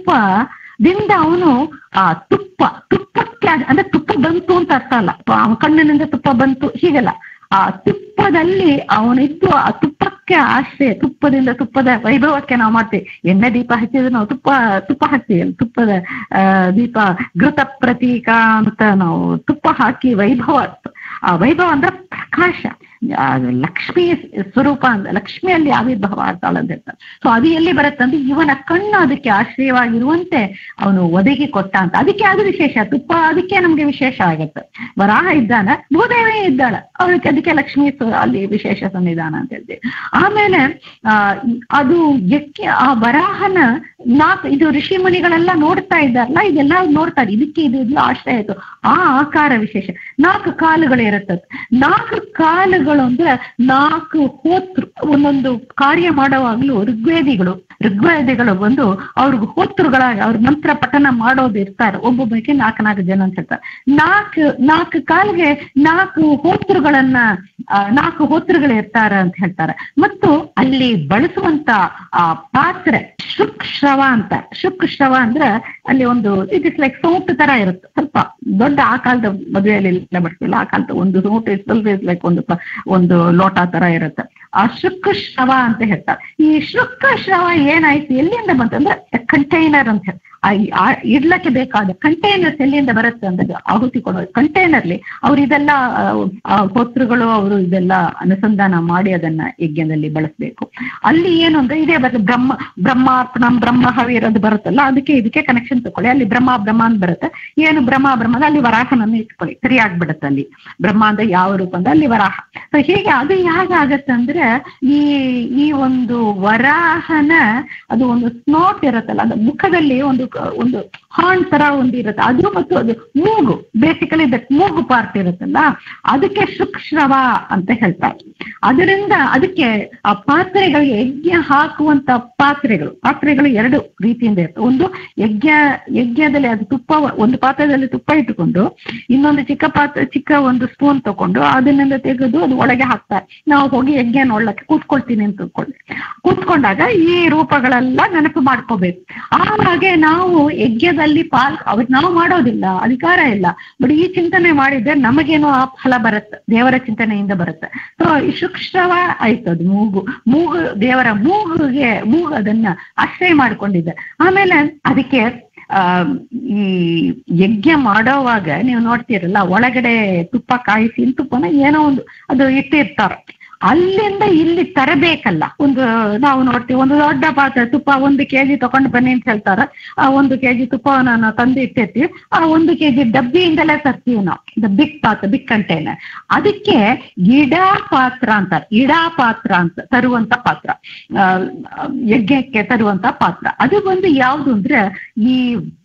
ರೂಪದಿಂದ ಅವನು ಆ ತುಪ್ಪ ತುಪ್ಪಕ್ಕೆ ಅಂದ್ರೆ ತುಪ್ಪ ಬಂತು ಅಂತ ಅರ್ಥ ಅಲ್ಲ ಕಣ್ಣಿನಿಂದ ತುಪ್ಪ ಬಂತು ಹೀಗಲ್ಲ ಆ ತುಪ್ಪದಲ್ಲಿ ಅವನಿದ್ದು ಆ ತುಪ್ಪಕ್ಕೆ ಆಶ್ರಯ ತುಪ್ಪದಿಂದ ತುಪ್ಪದ ವೈಭವಕ್ಕೆ ನಾವು ಮಾಡ್ತೀವಿ ಎಣ್ಣೆ ದೀಪ ಹಚ್ಚಿದ್ರೆ ನಾವು ತುಪ್ಪ ತುಪ್ಪ ಹಾಕ್ತೀವಿ ತುಪ್ಪದ ದೀಪ ಘೃತ ಪ್ರತೀಕ ಅಂತ ನಾವು ತುಪ್ಪ ಹಾಕಿ ವೈಭವ ಆ ವೈಭವ ಅಂದ್ರೆ ಪ್ರಕಾಶ ಲಕ್ಷ್ಮಿ ಸ್ವರೂಪ ಅಂತ ಲಕ್ಷ್ಮಿಯಲ್ಲಿ ಆವಿರ್ಭಾವ ಆಗ್ತಾಳೆ ಅಂತ ಹೇಳ್ತಾರೆ ಸೊ ಅದು ಎಲ್ಲಿ ಬರುತ್ತೆ ಅಂದ್ರೆ ಇವನ ಕಣ್ಣು ಅದಕ್ಕೆ ಆಶ್ರಯವಾಗಿರುವಂತೆ ಅವನು ಒದಗಿ ಕೊಟ್ಟ ಅಂತ ಅದಕ್ಕೆ ಅದು ವಿಶೇಷ ತುಪ್ಪ ಅದಕ್ಕೆ ನಮ್ಗೆ ವಿಶೇಷ ಆಗತ್ತೆ ವರಾಹ ಇದ್ದಾನ ಭೂದೇವಿ ಇದ್ದಾಳೆ ಅವಳಿಗೆ ಅದಕ್ಕೆ ಲಕ್ಷ್ಮಿ ಅಲ್ಲಿ ವಿಶೇಷ ಸನ್ನಿಧಾನ ಅಂತ ಹೇಳ್ತೀವಿ ಆಮೇಲೆ ಆ ಅದು ಎಕ್ಕೆ ಆ ವರಾಹನ ನಾಲ್ಕು ಇದು ಋಷಿ ಮುನಿಗಳೆಲ್ಲ ನೋಡ್ತಾ ಇದ್ದಾರಲ್ಲ ಇದೆಲ್ಲ ನೋಡ್ತಾರೆ ಇದಕ್ಕೆ ಇದು ಇಲ್ಲ ಆಶ್ರಯ ಆಯ್ತು ಆ ಆಕಾರ ವಿಶೇಷ ನಾಲ್ಕು ಕಾಲುಗಳು ಇರುತ್ತದೆ ನಾಲ್ಕು ಕಾಲುಗಳು ಅಂದ್ರೆ ನಾಲ್ಕು ಹೋತೃ ಒಂದೊಂದು ಕಾರ್ಯ ಮಾಡುವಾಗ್ಲೂ ಋಗ್ವೇದಿಗಳು ಋಗ್ವೇದಿಗಳು ಬಂದು ಅವ್ರಿಗೆ ಹೋತೃಗಳಾಗಿ ಅವ್ರ ಮಂತ್ರ ಪಠನ ಮಾಡೋದು ಇರ್ತಾರೆ ಒಬ್ಬೊಬ್ಬರಿಗೆ ನಾಲ್ಕು ನಾಲ್ಕು ಜನ ಅಂತ ಹೇಳ್ತಾರೆ ನಾಲ್ಕು ನಾಲ್ಕು ಕಾಲಿಗೆ ನಾಲ್ಕು ಹೋತೃಗಳನ್ನ ನಾಲ್ಕು ಹೋತೃಗಳು ಇರ್ತಾರ ಅಂತ ಹೇಳ್ತಾರೆ ಮತ್ತು ಅಲ್ಲಿ ಬಳಸುವಂತ ಆ ಪಾತ್ರೆ ಶುಕ್ ಶ್ರವ ಅಂತ ಶುಕ್ ಶ್ರವ ಅಂದ್ರೆ ಅಲ್ಲಿ ಒಂದು ಇಟ್ ಇಸ್ ಲೈಕ್ ಸೌಟ್ ತರ ಇರುತ್ತೆ ಸ್ವಲ್ಪ ದೊಡ್ಡ ಆ ಕಾಲದ ಮದುವೆಯಲ್ಲಿ ಎಲ್ಲ ಬಡ್ತಿಲ್ಲ ಆ ಕಾಲದ ಒಂದು ಸೌಟ್ ಇಸ್ ಸ್ವಲ್ಪ ಇಸ್ ಲೈಕ್ ಒಂದು ಒಂದು ಲೋಟ ತರ ಇರುತ್ತೆ ಆ ಶುಕ್ ಶ್ರವ ಅಂತ ಹೇಳ್ತಾರೆ ಈ ಶುಕ್ ಶ್ರವ ಏನಾಯ್ತು ಎಲ್ಲಿಂದ ಬಂತಂದ್ರೆ ಕಂಟೈನರ್ ಅಂತ ಹೇಳಿ ಇಡ್ಲಕ್ಕೆ ಬೇಕಾದ ಕಂಟೈನರ್ಸ್ ಎಲ್ಲಿಂದ ಬರುತ್ತೆ ಅಂದ್ರೆ ಆಹುತಿ ಕೊಡೋದು ಕಂಟೈನರ್ಲಿ ಅವ್ರು ಇದೆಲ್ಲ ಹೋತೃಗಳು ಅವರು ಇದೆಲ್ಲ ಅನುಸಂಧಾನ ಮಾಡಿ ಅದನ್ನ ಯಜ್ಞದಲ್ಲಿ ಬಳಸಬೇಕು ಅಲ್ಲಿ ಏನು ಅಂದ್ರೆ ಇದೇ ಬರುತ್ತೆ ಬ್ರಹ್ಮ ಬ್ರಹ್ಮಾರ್ಪಣ ಬ್ರಹ್ಮ ಹವಿರೋದು ಬರುತ್ತಲ್ಲ ಅದಕ್ಕೆ ಇದಕ್ಕೆ ಕನೆಕ್ಷನ್ ತಗೊಳ್ಳಿ ಅಲ್ಲಿ ಬ್ರಹ್ಮ ಬ್ರಹ್ಮ ಅಂತ ಬರುತ್ತೆ ಏನು ಬ್ರಹ್ಮ ಬ್ರಹ್ಮ ಅಲ್ಲಿ ವರಾಹನನ್ನು ಇಟ್ಕೊಳ್ಳಿ ಸರಿಯಾಗ್ಬಿಡುತ್ತೆ ಅಲ್ಲಿ ಬ್ರಹ್ಮ ಅಂದ್ರೆ ಯಾವ ರೂಪ ಅಂದ್ರೆ ಅಲ್ಲಿ ವರಾಹ ಸೊ ಹೀಗೆ ಅದು ಹೇಗಾಗತ್ತೆ ಅಂದ್ರೆ ಈ ಈ ಒಂದು ವರಾಹನ ಅದು ಒಂದು ಸ್ನೋಟ್ ಇರುತ್ತಲ್ಲ ಅದು ಮುಖದಲ್ಲಿ ಒಂದು ಒಂದು ಹಾರ್ನ್ ತರ ಒಂದು ಇರುತ್ತೆ ಅದು ಮತ್ತು ಅದು ಮೂಗು ಬೇಸಿಕಲಿ ದಟ್ ಮೂಗು ಪಾರ್ಟ್ ಇರುತ್ತಲ್ಲ ಅದಕ್ಕೆ ಶುಕ್ಶ್ರವ ಅಂತ ಹೇಳ್ತಾರೆ ಅದರಿಂದ ಅದಕ್ಕೆ ಆ ಪಾತ್ರೆಗಳಿಗೆ ಯಜ್ಞ ಹಾಕುವಂತ ಪಾತ್ರೆಗಳು ಪಾತ್ರೆಗಳು ಎರಡು ರೀತಿಯಿಂದ ಇರ್ತವೆ ಒಂದು ಯಜ್ಞ ಯಜ್ಞದಲ್ಲಿ ಅದು ತುಪ್ಪ ಒಂದು ಪಾತ್ರದಲ್ಲಿ ತುಪ್ಪ ಇಟ್ಟುಕೊಂಡು ಇನ್ನೊಂದು ಚಿಕ್ಕ ಪಾತ್ರ ಚಿಕ್ಕ ಒಂದು ಸ್ಪೂನ್ ತಗೊಂಡು ಅದನ್ನಿಂದ ತೆಗೆದು ಅದು ಒಳಗೆ ಹಾಕ್ತಾರೆ ನಾವು ಹೋಗಿ ಯಜ್ಞ ನೋಡ್ಲಕ್ಕೆ ಕೂತ್ಕೊಳ್ತೀನಿ ಅಂತ ತಿಳ್ಕೊಳ್ಳಿ ಕೂತ್ಕೊಂಡಾಗ ಈ ರೂಪಗಳೆಲ್ಲ ನೆನಪು ಮಾಡ್ಕೋಬೇಕು ಆವಾಗೆ ನಾವು ಯಜ್ಞದಲ್ಲಿ ಪಾಲ್ ಅವ್ರಿಗೆ ನಾವು ಮಾಡೋದಿಲ್ಲ ಅಧಿಕಾರ ಇಲ್ಲ ಬಟ್ ಈ ಚಿಂತನೆ ಮಾಡಿದ್ರೆ ನಮಗೇನೋ ಆ ಫಲ ಬರುತ್ತೆ ದೇವರ ಚಿಂತನೆಯಿಂದ ಬರುತ್ತೆ ಸೊ ಈ ಸೂಕ್ಷ್ಮ ಆಯ್ತು ಅದು ಮೂಗು ಮೂಗು ದೇವರ ಮೂಗುಗೆ ಮೂಗು ಅದನ್ನ ಆಶ್ರಯ ಮಾಡ್ಕೊಂಡಿದೆ ಆಮೇಲೆ ಅದಕ್ಕೆ ಆ ಈ ಯಜ್ಞ ಮಾಡೋವಾಗ ನೀವು ನೋಡ್ತೀರಲ್ಲ ಒಳಗಡೆ ತುಪ್ಪ ಕಾಯಿಸಿ ತುಪ್ಪನ ಏನೋ ಒಂದು ಅದು ಇಟ್ಟಿರ್ತಾರ ಅಲ್ಲಿಂದ ಇಲ್ಲಿ ತರಬೇಕಲ್ಲ ಒಂದು ನಾವು ನೋಡ್ತೀವಿ ಒಂದು ದೊಡ್ಡ ಪಾತ್ರೆ ತುಪ್ಪ ಒಂದು ಕೆಜಿ ತಗೊಂಡು ಬನ್ನಿ ಅಂತ ಹೇಳ್ತಾರೆ ಆ ಒಂದು ಕೆಜಿ ತುಪ್ಪವನ್ನು ನಾವು ತಂದು ಇಟ್ಟಿರ್ತೀವಿ ಆ ಒಂದು ಕೆಜಿ ಡಬ್ಬಿಯಿಂದಲೇ ತರ್ತೀವಿ ನಾವು ದ ಬಿಗ್ ಪಾತ್ರ ಬಿಗ್ ಕಂಟೈನರ್ ಅದಕ್ಕೆ ಇಡಾ ಪಾತ್ರ ಅಂತಾರೆ ಇಡಾ ಪಾತ್ರ ಅಂತ ತರುವಂತ ಪಾತ್ರ ಯಜ್ಞಕ್ಕೆ ತರುವಂತ ಪಾತ್ರ ಅದು ಬಂದು ಯಾವುದು ಅಂದ್ರೆ ಈ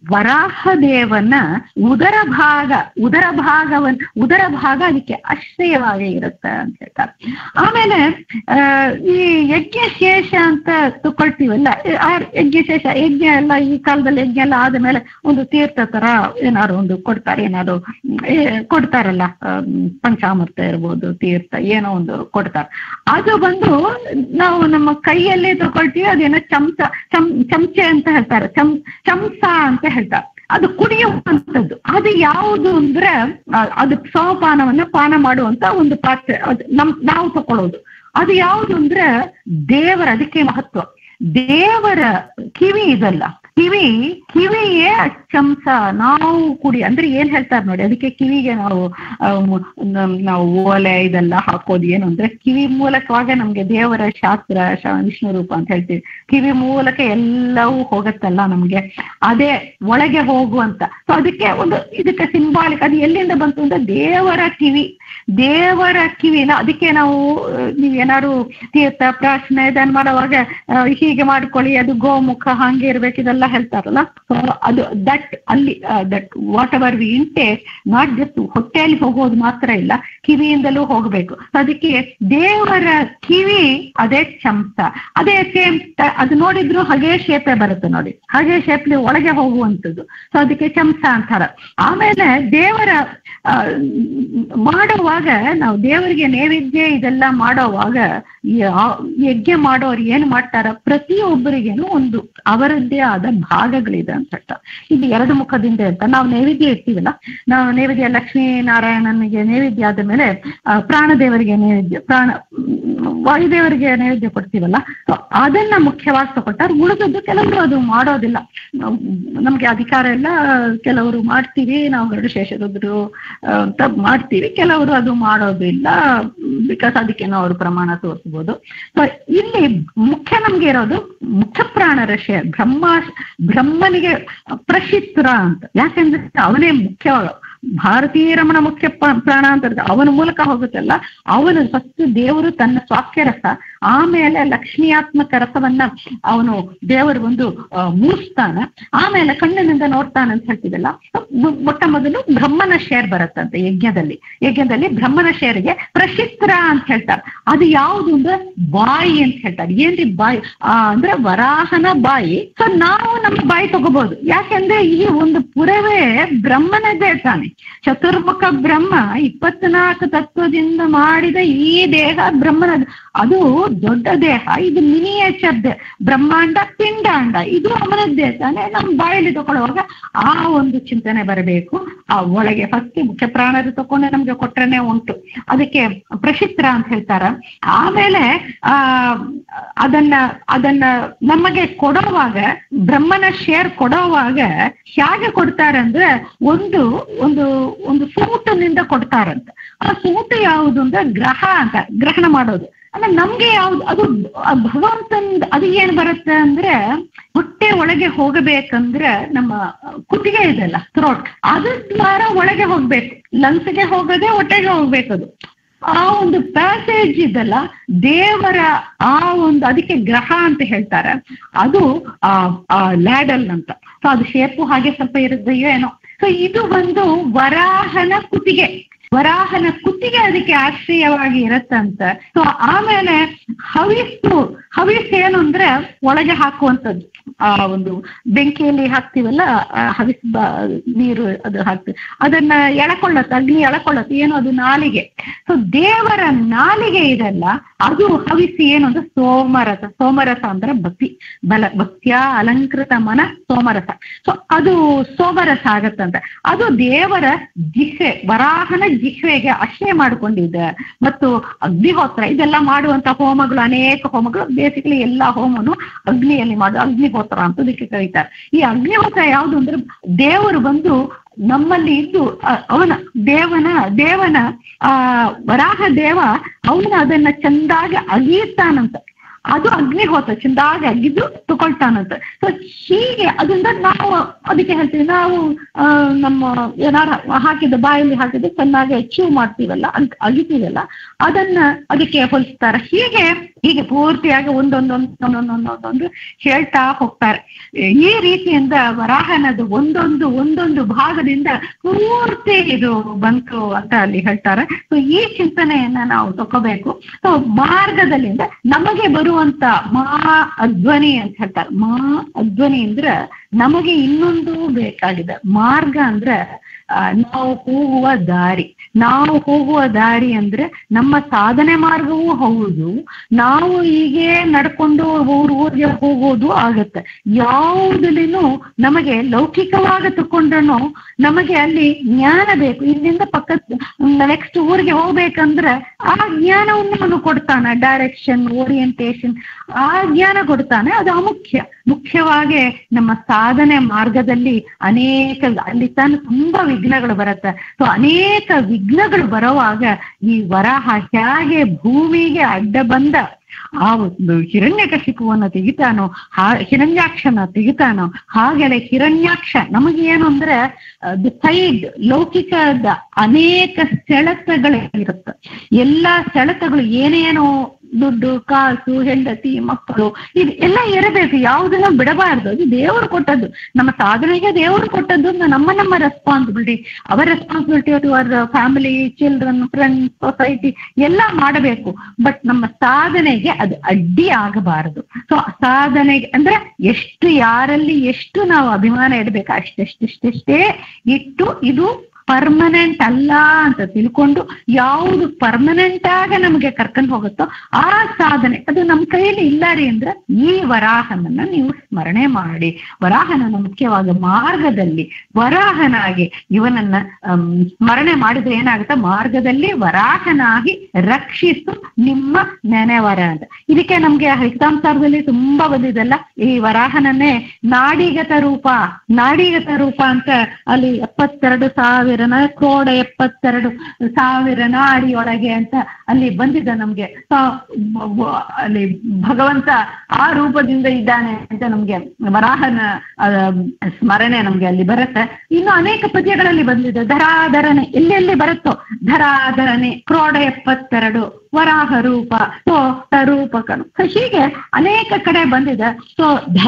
ವರಾಹದೇವನ ಉದರ ಭಾಗ ಉದರ ಭಾಗವನ್ ಉದರ ಭಾಗ ಅದಕ್ಕೆ ಆಶ್ರಯವಾಗಿ ಇರುತ್ತೆ ಅಂತ ಹೇಳ್ತಾರೆ ಆಮೇಲೆ ಆ, ಈ ಯಜ್ಞಶೇಷ ಅಂತ ತಗೊಳ್ತೀವಲ್ಲ ಆ ಯಜ್ಞಶೇಷ ಯಜ್ಞ ಎಲ್ಲ ಈ ಕಾಲದಲ್ಲಿ ಯಜ್ಞ ಎಲ್ಲ ಆದ್ಮೇಲೆ ಒಂದು ತೀರ್ಥ ತರ ಏನಾದ್ರು ಒಂದು ಕೊಡ್ತಾರೆ ಏನಾದ್ರು ಏ, ಕೊಡ್ತಾರಲ್ಲ ಆಮ್, ಪಂಚಾಮೃತ ಇರ್ಬೋದು ತೀರ್ಥ ಏನೋ ಒಂದು ಕೊಡ್ತಾರೆ ಅದು ಬಂದು ನಾವು ನಮ್ಮ ಕೈಯಲ್ಲೇ ತಗೊಳ್ತೀವಿ ಅದೇನೋ ಚಮಚ ಚಮ್ ಚಮಚೆ ಅಂತ ಹೇಳ್ತಾರೆ ಚಮ್ ಚಮಚ ಅಂತ ಹೇಳ್ತಾರೆ ಅದು ಕುಡಿಯುವಂಥದ್ದು ಅದು ಯಾವುದು ಅಂದ್ರೆ ಆ, ಅದು ಸೋಪಾನವನ್ನ ಪಾನ ಮಾಡುವಂತ ಒಂದು ಪಾತ್ರೆ ಅದು ನಮ್ ನಾವು ತಕೊಳ್ಳೋದು ಅದು ಯಾವುದು ಅಂದ್ರೆ ದೇವರ ಅದಕ್ಕೆ ಮಹತ್ವ ದೇವರ ಕಿವಿ ಇದಲ್ಲ ಕಿವಿ ಕಿವಿಯೇ ಚಮಚ ನಾವು ಕುಡಿ ಅಂದ್ರೆ ಏನ್ ಹೇಳ್ತಾರೆ ನೋಡಿ ಅದಕ್ಕೆ ಕಿವಿಗೆ ನಾವು ಆ, ಮು- ನಮ್- ನಾವು ಓಲೆ ಇದೆಲ್ಲ ಹಾಕೋದು ಏನು ಅಂದ್ರೆ ಕಿವಿ ಮೂಲಕವಾಗಿ ನಮ್ಗೆ ದೇವರ ಶಾಸ್ತ್ರ ಶ- ವಿಷ್ಣು ರೂಪ ಅಂತ ಹೇಳ್ತೀವಿ ಕಿವಿ ಮೂಲಕ ಎಲ್ಲವೂ ಹೋಗತ್ತಲ್ಲ ನಮ್ಗೆ ಅದೇ ಒಳಗೆ ಹೋಗುವಂತ ಸೊ ಅದಕ್ಕೆ ಒಂದು ಇದಕ್ಕೆ ಸಿಂಬಾಲಿಕ್ ಅದು ಎಲ್ಲಿಂದ ಬಂತು ಅಂದ್ರೆ ದೇವರ ಕಿವಿ ದೇವರ ಕಿವಿನ ಅದಕ್ಕೆ ನಾವು ಆ, ನೀವ್ ಏನಾದ್ರು ತೀರ್ಥ ಪ್ರಾರ್ಥನೆ ಇದನ್ನ ಮಾಡುವಾಗ ಆ, ಹೀಗೆ ಮಾಡ್ಕೊಳ್ಳಿ ಅದು ಗೋಮುಖ ಹಂಗೆ ಇರ್ಬೇಕು ಇದೆಲ್ಲ ಹೇಳ್ತಾರಲ್ಲ ಸೊ ಅದು ದಟ್ ಅಲ್ಲಿ that whatever we intake not just ಹೊಟ್ಟೆಯಲ್ಲಿ ಹೋಗೋದು ಮಾತ್ರ ಇಲ್ಲ ಕಿವಿಯಿಂದಲೂ ಹೋಗಬೇಕು ಅದಕ್ಕೆ ದೇವರ ಕಿವಿ ಅದೇ ಚಮಚ ಅದೇ ಸೇಮ್ ಅದು ನೋಡಿದ್ರು ಹಾಗೆ ಶೇಪೆ ಬರುತ್ತೆ ನೋಡಿ ಹಾಗೆ ಶೇಪ್ಲಿ ಒಳಗೆ ಹೋಗುವಂಥದ್ದು ಸೊ ಅದಕ್ಕೆ ಚಮಚ ಅಂತಾರ ಆಮೇಲೆ ದೇವರ ಆ, ಮಾಡುವಾಗ ನಾವು ದೇವರಿಗೆ ನೈವೇದ್ಯ ಇದೆಲ್ಲ ಮಾಡೋವಾಗ ಯಾ- ಯಜ್ಞ ಮಾಡೋರು ಏನ್ ಮಾಡ್ತಾರ ಪ್ರತಿಯೊಬ್ಬರಿಗೇನು ಒಂದು ಅವರದ್ದೇ ಆದ ಭಾಗಗಳಿದೆ ಅಂತ ಹೇಳ್ತಾರೆ ಇದು ಎರಡು ಮುಖದಿಂದ ಅಂತ ನಾವು ನೈವೇದ್ಯ ಇರ್ತೀವಲ್ಲ ನಾವು ನೈವೇದ್ಯ ಲಕ್ಷ್ಮೀ ನಾರಾಯಣನಿಗೆ ನೈವೇದ್ಯ ಆದ ಮೇಲೆ ಆ, ಪ್ರಾಣದೇವರಿಗೆ ನೈವೇದ್ಯ ಪ್ರಾಣ ಮ್, ವಾಯುದೇವರಿಗೆ ನೈವೇದ್ಯ ಕೊಡ್ತೀವಲ್ಲ ಸೊ ಅದನ್ನ ಮುಖ್ಯವಾಗಿ ತಗೊಳ್ತಾರೆ ಉಳಿದದ್ದು ಕೆಲವರು ಅದು ಮಾಡೋದಿಲ್ಲ ನಾವು- ನಮ್ಗೆ ಅಧಿಕಾರ ಎಲ್ಲ ಕೆಲವರು ಮಾಡ್ತೀವಿ ನಾವು ಗರುಡ ಶೇಷರುದ್ರು ಆ, ಅಂತ ಮಾಡ್ತೀವಿ ಕೆಲವರು ಅದು ಮಾಡೋದಿಲ್ಲ ಬಿಕಾಸ್ ಅದಕ್ಕೇನೋ ಅವರು ಪ್ರಮಾಣ ತೋರಿಸ್ಬೋದು ಸೊ ಇಲ್ಲಿ ಮುಖ್ಯ ನಮ್ಗೆ ಇರೋದು ಮುಖ್ಯ ಪ್ರಾಣರ ಶೇ ಬ್ರಹ್ಮ ಬ್ರಹ್ಮನಿಗೆ ಪ್ರಶಿತ್ರ ಅಂತ ಯಾಕೆಂದ್ರೆ ಅವನೇ ಮುಖ್ಯ ಭಾರತೀಯ ರಮಣ ಮುಖ್ಯ ಪ- ಪ್ರಾಣ ಅಂತ ಇರುತ್ತೆ. ಅವನ ಮೂಲಕ ಹೋಗುತ್ತಲ್ಲ ಅವನು ಫಸ್ಟ್ ದೇವರು ತನ್ನ ಸ್ವಾಕ್ಯ ರಸ ಆಮೇಲೆ ಲಕ್ಷ್ಮಿಯಾತ್ಮಕ ರಸವನ್ನ ಅವನು ದೇವರು ಒಂದು ಆ, ಮೂಡಿಸ್ತಾನ ಆಮೇಲೆ ಕಣ್ಣಿನಿಂದ ನೋಡ್ತಾನೆ ಅಂತ ಹೇಳ್ತಿದಲ್ಲ ಮೊ- ಮೊಟ್ಟ ಮೊದಲು ಬ್ರಹ್ಮನ ಶೇರ್ ಬರುತ್ತಂತೆ ಯಜ್ಞದಲ್ಲಿ ಯಜ್ಞದಲ್ಲಿ ಬ್ರಹ್ಮನ ಶೇರಿಗೆ ಪ್ರಶಿತ್ರ ಅಂತ ಹೇಳ್ತಾರೆ ಅದು ಯಾವುದು ಅಂದ್ರೆ ಬಾಯಿ ಅಂತ ಹೇಳ್ತಾರೆ ಏನ್ರಿ ಬಾಯಿ ಆ, ಅಂದ್ರೆ ವರಾಹನ ಬಾಯಿ ಸೊ ನಾವು ನಮ್ಮ ಬಾಯಿ ತಗೋಬಹುದು ಯಾಕೆಂದ್ರೆ ಈ ಒಂದು ಪುರವೇ ಬ್ರಹ್ಮನದೇ ತಾನೆ ಚತುರ್ಮುಖ ಬ್ರಹ್ಮ ಇಪ್ಪತ್ನಾಲ್ಕು ತತ್ವದಿಂದ ಮಾಡಿದ ಈ ದೇಹ ಬ್ರಹ್ಮನ ಅದು ದೊಡ್ಡ ದೇಹ ಇದು ಮಿನಿಯೇಚರ್ ದೇ ಬ್ರಹ್ಮಾಂಡ ಪಿಂಡಾಂಡ ಇದು ಅವನದ್ದೇ ತಾನೆ ನಮ್ಮ ಬಾಯಲ್ಲಿ ತಗೊಳ್ಳುವಾಗ ಆ ಒಂದು ಚಿಂತನೆ ಬರಬೇಕು ಆ ಒಳಗೆ ಫಸ್ಟ್ ಮುಖ್ಯ ಪ್ರಾಣರು ತಕೊಂಡೆ ನಮ್ಗೆ ಕೊಟ್ರೇನೆ ಉಂಟು ಅದಕ್ಕೆ ಪ್ರಶಿತ್ರ ಅಂತ ಹೇಳ್ತಾರ ಆಮೇಲೆ ಆ ಅದನ್ನ ಅದನ್ನ ನಮಗೆ ಕೊಡುವಾಗ ಬ್ರಹ್ಮನ ಶೇರ್ ಕೊಡುವಾಗ ಹೇಗೆ ಕೊಡ್ತಾರೆ ಅಂದ್ರೆ ಒಂದು ಒಂದು ಒಂದು ಸೂಟನಿಂದ ಕೊಡ್ತಾರಂತ ಆ ಸೂಟು ಯಾವುದು ಅಂದ್ರೆ ಗ್ರಹ ಅಂತ ಗ್ರಹಣ ಮಾಡೋದು ಅಂದ್ರೆ ನಮ್ಗೆ ಯಾವ್ದು ಅದು ಆ ಭಗವಂತನ್ ಅದು ಏನ್ ಬರುತ್ತೆ ಅಂದ್ರೆ ಹೊಟ್ಟೆ ಒಳಗೆ ಹೋಗಬೇಕಂದ್ರೆ ನಮ್ಮ ಕುತ್ತಿಗೆ ಇದೆಲ್ಲ ಥ್ರೋಟ್ ಅದ್ರ ದ್ವಾರ ಒಳಗೆ ಹೋಗ್ಬೇಕು ಲಂಗ್ಸ್ಗೆ ಹೋಗದೆ ಹೊಟ್ಟೆಗೆ ಹೋಗ್ಬೇಕು ಅದು ಆ ಒಂದು ಪ್ಯಾಸೇಜ್ ಇದೆಲ್ಲ ದೇವರ ಆ ಒಂದು ಅದಕ್ಕೆ ಗ್ರಹ ಅಂತ ಹೇಳ್ತಾರೆ ಅದು ಆ ಆ ಲ್ಯಾಡಲ್ ಅಂತ ಸೊ ಅದು ಶೇಪು ಹಾಗೆ ಸ್ವಲ್ಪ ಇರುತ್ತೋ ಏನೋ ಸೊ ಇದು ಒಂದು ವರಾಹನ ಕುತ್ತಿಗೆ ವರಾಹನ ಕುತ್ತಿಗೆ ಅದಕ್ಕೆ ಆಶ್ರಯವಾಗಿ ಇರತ್ತಂತ ಸೊ ಆಮೇಲೆ ಹವಿಸ್ಸು ಹವಿಸ್ ಏನು ಅಂದ್ರೆ ಒಳಗೆ ಹಾಕುವಂಥದ್ದು ಆ ಒಂದು ಬೆಂಕಿಯಲ್ಲಿ ಹಾಕ್ತಿವಲ್ಲ ಆ ಹವಿಸ್ ಬ ನೀರು ಅದು ಹಾಕ್ತಿವಿ ಅದನ್ನ ಎಳಕೊಳ್ಳತ್ತೆ ಅಗ್ನಿ ಎಳಕೊಳ್ಳತ್ತೆ ಏನು ಅದು ನಾಲಿಗೆ ಸೊ ದೇವರ ನಾಲಿಗೆ ಇದೆಲ್ಲ ಅದು ಹವಿಸಿ ಏನು ಅಂದ್ರೆ ಸೋಮರಸ ಸೋಮರಸ ಅಂದ್ರೆ ಭಕ್ತಿ ಬಲ ಭಕ್ತಿಯ ಅಲಂಕೃತ ಮನ ಸೋಮರಸ ಸೊ ಅದು ಸೋಮರಸ ಆಗತ್ತಂತೆ ಅದು ದೇವರ ಜಿಹ್ವೆ ವರಾಹನ ಜಿಹ್ವೆಗೆ ಆಶ್ರಯ ಮಾಡಿಕೊಂಡಿದೆ ಮತ್ತು ಅಗ್ನಿಹೋತ್ರ ಇದೆಲ್ಲ ಮಾಡುವಂತ ಹೋಮಗಳು ಅನೇಕ ಹೋಮಗಳು ಬೇಸಿಕಲಿ ಎಲ್ಲಾ ಹೋಮನು ಅಗ್ನಿಯಲ್ಲಿ ಮಾಡು ಅಗ್ನಿಹೋತ್ರ ಅಂತ ಇದಕ್ಕೆ ಕರೀತಾರೆ ಈ ಅಗ್ನಿಹೋತ್ರ ಯಾವುದು ಅಂದ್ರೆ ದೇವರು ಬಂದು ನಮ್ಮಲ್ಲಿ ಇದ್ದು ಅ- ಅವನ ದೇವನ ದೇವನ ಆ ವರಾಹ ದೇವ ಅವನ ಅದನ್ನ ಚಂದಾಗಿ ಅಗೀತಾನಂತ ಅದು ಅಗ್ನಿಹೋತ್ರ ಚಂದಾಗಿ ಅಗಿದು ತಗೊಳ್ತಾನಂತ ಸೊ ಹೀಗೆ ಅದರಿಂದ ನಾವು ಅದಕ್ಕೆ ಹೇಳ್ತೀವಿ ನಾವು ಆ, ನಮ್ಮ ಏನಾರ ಹಾಕಿದ ಬಾಯಲ್ಲಿ ಹಾಕಿದ್ದು ಚೆನ್ನಾಗಿ ಅಚೀವ್ ಮಾಡ್ತೀವಲ್ಲ ಅಗ್ ಅಗಿತೀವಲ್ಲ ಅದನ್ನ ಅದಕ್ಕೆ ಹೋಲಿಸ್ತಾರೆ ಹೀಗೆ ಹೀಗೆ ಪೂರ್ತಿಯಾಗಿ ಒಂದೊಂದೊಂದೊಂದೊಂದೊಂದೊಂದು ಹೇಳ್ತಾ ಹೋಗ್ತಾರೆ ಈ ರೀತಿಯಿಂದ ವರಾಹನದು ಒಂದೊಂದು ಒಂದೊಂದು ಭಾಗದಿಂದ ಪೂರ್ತಿ ಇದು ಬಂತು ಅಂತ ಅಲ್ಲಿ ಹೇಳ್ತಾರೆ ಸೊ ಈ ಚಿಂತನೆಯನ್ನ ನಾವು ತಗೋಬೇಕು ಸೊ ಮಾರ್ಗದಲ್ಲಿಂದ ನಮಗೆ ಬರುವಂತ ಮಹಾ ಅಧ್ವನಿ ಅಂತ ಹೇಳ್ತಾರೆ ಮಹಾ ಅಧ್ವನಿ ಅಂದ್ರೆ ನಮಗೆ ಇನ್ನೊಂದು ಬೇಕಾಗಿದೆ ಮಾರ್ಗ ಅಂದ್ರೆ ಆ, ನಾವು ಹೋಗುವ ದಾರಿ ನಾವು ಹೋಗುವ ದಾರಿ ಅಂದ್ರೆ ನಮ್ಮ ಸಾಧನೆ ಮಾರ್ಗವೂ ಹೌದು ನಾವು ಹೀಗೆ ನಡ್ಕೊಂಡು ಊರ್ ಊರಿಗೆ ಹೋಗೋದು ಆಗತ್ತೆ ಯಾವುದಲ್ಲಿನೂ ನಮಗೆ ಲೌಕಿಕವಾಗಿ ತಕೊಂಡ್ರು ನಮಗೆ ಅಲ್ಲಿ ಜ್ಞಾನ ಬೇಕು ಇಲ್ಲಿಂದ ಪಕ್ಕ ನೆಕ್ಸ್ಟ್ ಊರಿಗೆ ಹೋಗ್ಬೇಕಂದ್ರೆ ಆ ಜ್ಞಾನವನ್ನು ಅವನು ಕೊಡ್ತಾನೆ ಡೈರೆಕ್ಷನ್ ಓರಿಯಂಟೇಶನ್ ಆ ಜ್ಞಾನ ಕೊಡ್ತಾನೆ ಅದು ಅಮುಖ್ಯ ಮುಖ್ಯವಾಗಿ ನಮ್ಮ ಸಾಧನೆ ಮಾರ್ಗದಲ್ಲಿ ಅನೇಕ ಅಲ್ಲಿ ತಾನು ತುಂಬಾ ವಿಘ್ನಗಳು ಬರುತ್ತೆ ಸೊ ಅನೇಕ ವಿಘ್ನಗಳು ಬರುವಾಗ ಈ ವರಾಹ ಹೇಗೆ ಭೂಮಿಗೆ ಅಡ್ಡ ಬಂದ ಆ ಒಂದು ಹಿರಣ್ಯಕಶಿಪುವನ್ನ ತೆಗಿತಾನೋ ಹಾ ಹಿರಣ್ಯಾಕ್ಷನ ತೆಗಿತಾನೋ ಹಾಗೆಲ್ಲ ಹಿರಣ್ಯಾಕ್ಷ ನಮಗೇನು ಅಂದ್ರೆ ದಿ ಸೈಡ್ ಲೌಕಿಕದ ಅನೇಕ ಸೆಳೆತಗಳಿರುತ್ತೆ ಎಲ್ಲಾ ಸೆಳೆತಗಳು ಏನೇನೋ ದುಡ್ಡು ಕಾಸು ಹೆಂಡತಿ ಮಕ್ಕಳು ಇದು ಎಲ್ಲ ಇರಬೇಕು ಯಾವುದನ್ನ ಬಿಡಬಾರ್ದು ಅದು ದೇವರು ಕೊಟ್ಟದ್ದು ನಮ್ಮ ಸಾಧನೆಗೆ ದೇವರು ಕೊಟ್ಟದ್ದು ಅಂತ ನಮ್ಮ ನಮ್ಮ responsibility our responsibility to our family children friends society ಎಲ್ಲ ಮಾಡಬೇಕು ಬಟ್ ನಮ್ಮ ಸಾಧನೆಗೆ ಅದು ಅಡ್ಡಿ ಆಗಬಾರದು ಸೊ ಸಾಧನೆಗೆ ಅಂದ್ರೆ ಎಷ್ಟು ಯಾರಲ್ಲಿ ಎಷ್ಟು ನಾವು ಅಭಿಮಾನ ಇಡಬೇಕು ಅಷ್ಟೆಷ್ಟೆಷ್ಟೆಷ್ಟೇ ಇಟ್ಟು ಇದು ಪರ್ಮನೆಂಟ್ ಅಲ್ಲ ಅಂತ ತಿಳ್ಕೊಂಡು ಯಾವುದು ಪರ್ಮನೆಂಟ್ ಆಗ ನಮಗೆ ಕರ್ಕೊಂಡು ಹೋಗುತ್ತೋ ಆ ಸಾಧನೆ ಅದು ನಮ್ಮ ಕೈಯಲ್ಲಿ ಇಲ್ಲ ರೀ ಅಂದ್ರೆ ಈ ವರಾಹನನ್ನ ನೀವು ಸ್ಮರಣೆ ಮಾಡಿ ವರಾಹನನ ಮುಖ್ಯವಾದ ಮಾರ್ಗದಲ್ಲಿ ವರಾಹನಾಗಿ ಇವನನ್ನ ಅಮ್, ಸ್ಮರಣೆ ಮಾಡಿದ್ರೆ ಏನಾಗುತ್ತೆ ಮಾರ್ಗದಲ್ಲಿ ವರಾಹನಾಗಿ ರಕ್ಷಿಸು ನಿಮ್ಮ ನೆನೆವರ ಅಂತ ಇದಕ್ಕೆ ನಮ್ಗೆ ಹರಿತಾಂಸಾರದಲ್ಲಿ ತುಂಬಾ ಬಂದಿದೆಲ್ಲ ಈ ವರಾಹನನ್ನೇ ನಾಡಿಗತ ರೂಪ ನಾಡಿಗತ ರೂಪ ಅಂತ ಅಲ್ಲಿ ಎಪ್ಪತ್ತೆರಡು ಸಾವಿರನ ಕ್ರೋಡ ಎಪ್ಪತ್ತೆರಡು ಸಾವಿರ ನಾಡಿಯೊಳಗೆ ಅಂತ ಅಲ್ಲಿ ಬಂದಿದೆ ನಮ್ಗೆ ಸೊ, ವ- ವ- ಅಲ್ಲಿ ಭಗವಂತ ಆ ರೂಪದಿಂದ ಇದ್ದಾನೆ ಅಂತ ನಮ್ಗೆ ವರಾಹನ ಆ, ಸ್ಮರಣೆ ನಮ್ಗೆ ಅಲ್ಲಿ ಬರುತ್ತೆ ಇನ್ನು ಅನೇಕ ಪದ್ಯಗಳಲ್ಲಿ ಬಂದಿದೆ ಧರಾಧರನೆ ಎಲ್ಲೆಲ್ಲಿ ಬರುತ್ತೋ ಧರಾಧರನೆ ಕ್ರೋಡ ಎಪ್ಪತ್ತೆರಡು ವರಾಹ ರೂಪ ಸೊ ರೂಪಕನು ಸೊ ಹೀಗೆ ಅನೇಕ ಕಡೆ ಬಂದಿದೆ ಸೊ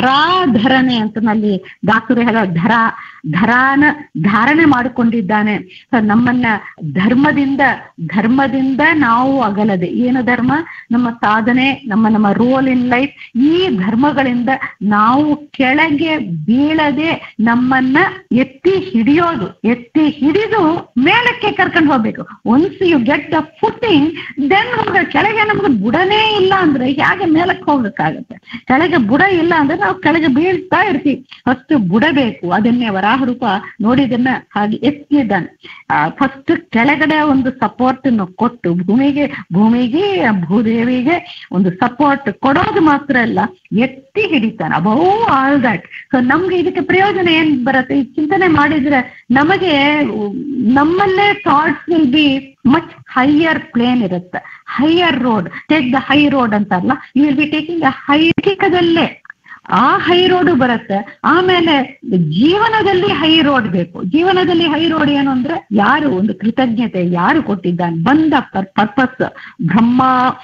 ಧರಾಧರನೆ ಅಂತ ನಲ್ಲಿ ದಾಸುರು ಹೇಳ ಧರ ಧರಾನ ಧಾರಣೆ ಮಾಡಿಕೊಂಡಿದ್ದಾನೆ ಸೊ ನಮ್ಮನ್ನ ಧರ್ಮದಿಂದ ಧರ್ಮದಿಂದ ನಾವು ಅಗಲದೆ ಏನು ಧರ್ಮ ನಮ್ಮ ಸಾಧನೆ ನಮ್ಮ ನಮ್ಮ ರೋಲ್ ಇನ್ ಲೈಫ್ ಈ ಧರ್ಮಗಳಿಂದ ನಾವು ಕೆಳಗೆ ಬೀಳದೆ ನಮ್ಮನ್ನ ಎತ್ತಿ ಹಿಡಿಯೋದು ಎತ್ತಿ ಹಿಡಿದು ಮೇಲಕ್ಕೆ ಕರ್ಕೊಂಡು ಹೋಗ್ಬೇಕು once you get the footing then ನಮ್ಗೆ ಕೆಳಗೆ ನಮ್ಗೆ ಬುಡನೇ ಇಲ್ಲ ಅಂದ್ರೆ ಹೇಗೆ ಮೇಲಕ್ಕೆ ಹೋಗಕ್ಕಾಗತ್ತೆ ಕೆಳಗೆ ಬುಡ ಇಲ್ಲ ಅಂದ್ರೆ ನಾವು ಕೆಳಗೆ ಬೀಳ್ತಾ ಇರ್ತೀವಿ ಫಸ್ಟ್ ಬುಡ ಬೇಕು ಅದನ್ನೇ ವರಾಹ ರೂಪ ನೋಡಿದನ್ನ ಹಾಗೆ ಎತ್ತಿದ್ದಾನೆ ಫಸ್ಟ್ ಕೆಳಗಡೆ ಒಂದು ಸಪೋರ್ಟ್ ಕೊಟ್ಟು ಭೂಮಿಗೆ ಭೂಮಿಗೆ ಭೂದೇವಿಗೆ ಒಂದು ಸಪೋರ್ಟ್ ಕೊಡೋದು ಮಾತ್ರ ಅಲ್ಲ ಎತ್ತಿ ಹಿಡಿತಾನೆ ಅಬೌ ಆಲ್ ದಟ್ ಸೊ ನಮ್ಗೆ ಇದಕ್ಕೆ ಪ್ರಯೋಜನ ಏನ್ ಬರುತ್ತೆ ಈ ಚಿಂತನೆ ಮಾಡಿದ್ರೆ ನಮಗೆ ಉಮ್, ನಮ್ಮಲ್ಲೇ thoughts will be much higher plane ಇರುತ್ತೆ higher road take the high road ಅಂತಾರಲ್ಲ you will be taking high ಲೌಕಿಕದಲ್ಲೇ ಆ ಹೈ ರೋಡ್ ಬರುತ್ತೆ ಆಮೇಲೆ ಜೀವನದಲ್ಲಿ ಹೈ ರೋಡ್ ಬೇಕು ಜೀವನದಲ್ಲಿ ಹೈ ರೋಡ್ ಏನು ಅಂದ್ರೆ ಯಾರು ಒಂದು ಕೃತಜ್ಞತೆ ಯಾರು ಕೊಟ್ಟಿದ್ದಾನೆ ಬಂದ ಪರ್ಪಸ್ ಬ್ರಹ್ಮ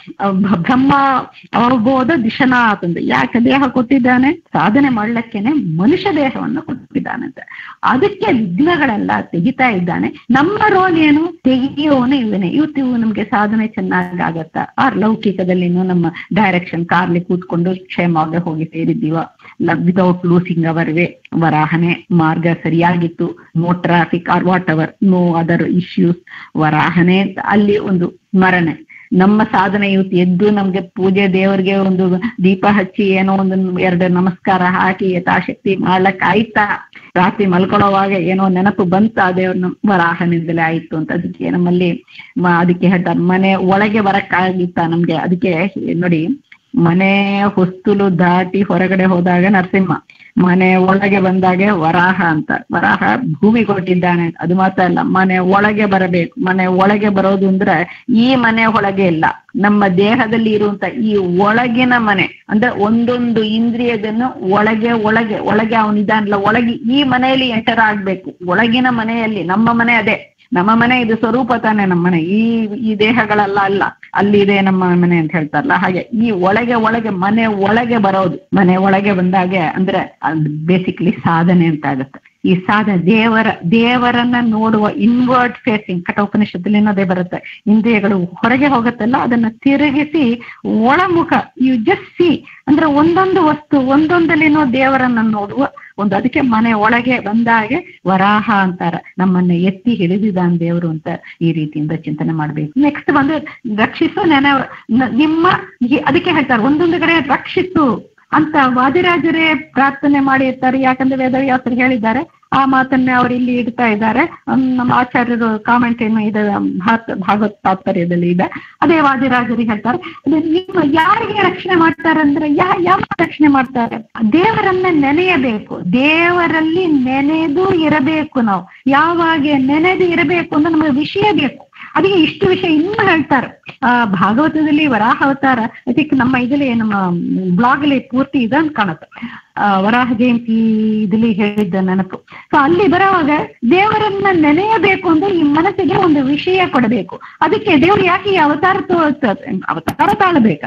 ಅಹ್ ಬ್ರಹ್ಮ ಅವಬೋಧ ದಿಶನಾಥ್ ಅಂತ ಯಾಕೆ ದೇಹ ಕೊಟ್ಟಿದ್ದಾನೆ ಸಾಧನೆ ಮಾಡ್ಲಿಕ್ಕೇನೆ ಮನುಷ್ಯ ದೇಹವನ್ನು ಕೊಟ್ಟಿದ್ದಾನಂತೆ ಅದಕ್ಕೆ ವಿಘ್ನಗಳೆಲ್ಲ ತೆಗಿತಾ ಇದ್ದಾನೆ ನಮ್ಮ ರೋಲ್ ಏನು ತೆಗಿಯೋನು ಇವನೇ ಇವತ್ತು ಇವು ನಮ್ಗೆ ಸಾಧನೆ ಚೆನ್ನಾಗಿ ಆಗತ್ತಾ ಆರ್ ಲೌಕಿಕದಲ್ಲಿನೂ ನಮ್ಮ ಡೈರೆಕ್ಷನ್ ಕಾರ್ಲಿ ಕೂತ್ಕೊಂಡು ಕ್ಷೇಮವಾಗಿ ಹೋಗಿ ಸೇರಿದ್ದೀವ ವಿತೌಟ್ ಲೂಸಿಂಗ್ ಅವರ್ ವೇ ವರಾಹನೆ ಮಾರ್ಗ ಸರಿಯಾಗಿತ್ತು no traffic or what our no other issues ವರಾಹನೆ ಅಂತ ಅಲ್ಲಿ ಒಂದು ಸ್ಮರಣೆ ನಮ್ಮ ಸಾಧನೆ ಇವತ್ತು ಎದ್ದು ನಮ್ಗೆ ಪೂಜೆ ದೇವರಿಗೆ ಒಂದು ದೀಪ ಹಚ್ಚಿ ಏನೋ ಒಂದು ಎರಡು ನಮಸ್ಕಾರ ಹಾಕಿ ಯಥಾಶಕ್ತಿ ಮಾಡ್ಲಕ್ ಆಯ್ತಾ ರಾತ್ರಿ ಮಲ್ಕೊಳ್ಳೋವಾಗ ಏನೋ ನೆನಪು ಬಂತ ದೇವ್ರ ವರಾಹನಿಂದಲೇ ಆಯ್ತು ಅಂತ ಅದಕ್ಕೆ ನಮ್ಮಲ್ಲಿ ಮ- ಅದಕ್ಕೆ ಹೇಳ್ತಾರೆ ಮನೆ ಒಳಗೆ ಬರಕ್ಕಾಗಿತ್ತ ನಮ್ಗೆ ಅದಕ್ಕೆ ನೋಡಿ ಮನೆ ಹೊಸ್ತುಲು ದಾಟಿ ಹೊರಗಡೆ ಹೋದಾಗ ನರಸಿಂಹ ಮನೆ ಒಳಗೆ ಬಂದಾಗೆ ವರಾಹ ಅಂತ ವರಾಹ ಭೂಮಿ ಕೊಟ್ಟಿದ್ದಾನೆ ಅಂತ. ಅದು ಮಾತ್ರ ಅಲ್ಲ ಮನೆ ಒಳಗೆ ಬರಬೇಕು ಮನೆ ಒಳಗೆ ಬರೋದು ಅಂದ್ರೆ ಈ ಮನೆ ಒಳಗೆ ಇಲ್ಲ ನಮ್ಮ ದೇಹದಲ್ಲಿ ಇರುವಂತ ಈ ಒಳಗಿನ ಮನೆ ಅಂದ್ರೆ ಒಂದೊಂದು ಇಂದ್ರಿಯದನ್ನು ಒಳಗೆ ಒಳಗೆ ಒಳಗೆ ಅವನಿದ್ದಾನಲ್ಲ ಒಳಗೆ ಈ ಮನೆಯಲ್ಲಿ ಎಂಟರ್ ಆಗ್ಬೇಕು ಒಳಗಿನ ಮನೆಯಲ್ಲಿ ನಮ್ಮ ಮನೆ ಅದೇ ನಮ್ಮ ಮನೆ ಇದು ಸ್ವರೂಪ ತಾನೆ ನಮ್ಮ ಮನೆ ಈ ಈ ದೇಹಗಳೆಲ್ಲ ಅಲ್ಲ ಅಲ್ಲಿದೆ ನಮ್ಮ ಮನೆ ಅಂತ ಹೇಳ್ತಾರಲ್ಲ ಹಾಗೆ ಈ ಒಳಗೆ ಒಳಗೆ ಮನೆ ಒಳಗೆ ಬರೋದು ಮನೆ ಒಳಗೆ ಬಂದಾಗೆ ಅಂದ್ರೆ ಅದು ಬೇಸಿಕ್ಲಿ ಸಾಧನೆ ಅಂತ ಆಗುತ್ತೆ ಈ ಸಾಧನೆ ದೇವರ ದೇವರನ್ನ ನೋಡುವ ಇನ್ವರ್ಟ್ ಫೇಸಿಂಗ್ ಕಠೋಪನಿಷತ್ತಲ್ಲಿ ಅದೇ ಬರುತ್ತೆ ಇಂದ್ರಿಯಗಳು ಹೊರಗೆ ಹೋಗುತ್ತಲ್ಲ ಅದನ್ನ ತಿರುಗಿಸಿ ಒಳಮುಖ ಯು ಜಸ್ಟ್ ಸಿ ಅಂದ್ರೆ ಒಂದೊಂದು ವಸ್ತು ಒಂದೊಂದಲ್ಲಿನೋ ದೇವರನ್ನ ನೋಡುವ ಒಂದು ಅದಕ್ಕೆ ಮನೆ ಒಳಗೆ ಬಂದಾಗೆ ವರಾಹ ಅಂತಾರ ನಮ್ಮನ್ನ ಎತ್ತಿ ಹಿಡಿದಿದ್ದಾನ್ ದೇವರು ಅಂತ ಈ ರೀತಿಯಿಂದ ಚಿಂತನೆ ಮಾಡ್ಬೇಕು ನೆಕ್ಸ್ಟ್ ಬಂದು ರಕ್ಷಿಸು ನೆನೆ ನ- ನಿಮ್ಮ ಈ- ಅದಕ್ಕೆ ಹೇಳ್ತಾರೆ ಒಂದೊಂದು ಕಡೆ ರಕ್ಷಿಸು ಅಂತ ವಾದಿರಾಜರೇ ಪ್ರಾರ್ಥನೆ ಮಾಡಿ ಇರ್ತಾರೆ ಯಾಕಂದ್ರೆ ವೇದವ್ಯಾಸರು ಹೇಳಿದ್ದಾರೆ ಆ ಮಾತನ್ನೇ ಅವರು ಇಲ್ಲಿ ಇಡ್ತಾ ಇದ್ದಾರೆ ಹ್ಮ್, ನಮ್ಮ ಆಚಾರ್ಯರು ಕಾಮೆಂಟ್ ಏನು ಇದೆ ಭಾರತ ಭಾಗವತ್ ತಾತ್ಪರ್ಯದಲ್ಲಿ ಇದೆ ಅದೇ ವಾದಿರಾಜರಿಗೆ ಹೇಳ್ತಾರೆ ಅದು ನಿಮ್ಮ ಯಾರಿಗೆ ರಕ್ಷಣೆ ಮಾಡ್ತಾರೆ ಅಂದ್ರೆ ಯಾ ಯಾವ ರಕ್ಷಣೆ ಮಾಡ್ತಾರೆ ದೇವರನ್ನ ನೆನೆಯಬೇಕು ದೇವರಲ್ಲಿ ನೆನೆದು ಇರಬೇಕು ನಾವು ಯಾವಾಗ ನೆನೆದು ಇರಬೇಕು ಅಂದ್ರೆ ನಮಗೆ ವಿಷಯ ಬೇಕು ಅದಕ್ಕೆ ಇಷ್ಟು ವಿಷಯ ಇನ್ನೂ ಹೇಳ್ತಾರೆ ಆ ಭಾಗವತದಲ್ಲಿ ವರಾಹ ಅವತಾರ ಅದಕ್ಕೆ ನಮ್ಮ ಇದರಲ್ಲಿ ನಮ್ಮ ಬ್ಲಾಗ್ ಅಲ್ಲಿ ಪೂರ್ತಿ ಇದಂತ ಕಾಣುತ್ತೆ ಆ, ವರಾಹ ಜಯಂತಿ ಇದಲ್ಲಿ ಹೇಳಿದ್ದ ನೆನಪು ಸೊ ಅಲ್ಲಿ ಬರುವಾಗ ದೇವರನ್ನ ನೆನೆಯಬೇಕು ಅಂದ್ರೆ ಈ ಮನಸ್ಸಿಗೆ ಒಂದು ವಿಷಯ ಕೊಡಬೇಕು ಅದಕ್ಕೆ ದೇವರು ಯಾಕೆ ಈ ಅವತಾರ ತೋ- ಅವತಾರ ತಾಳಬೇಕ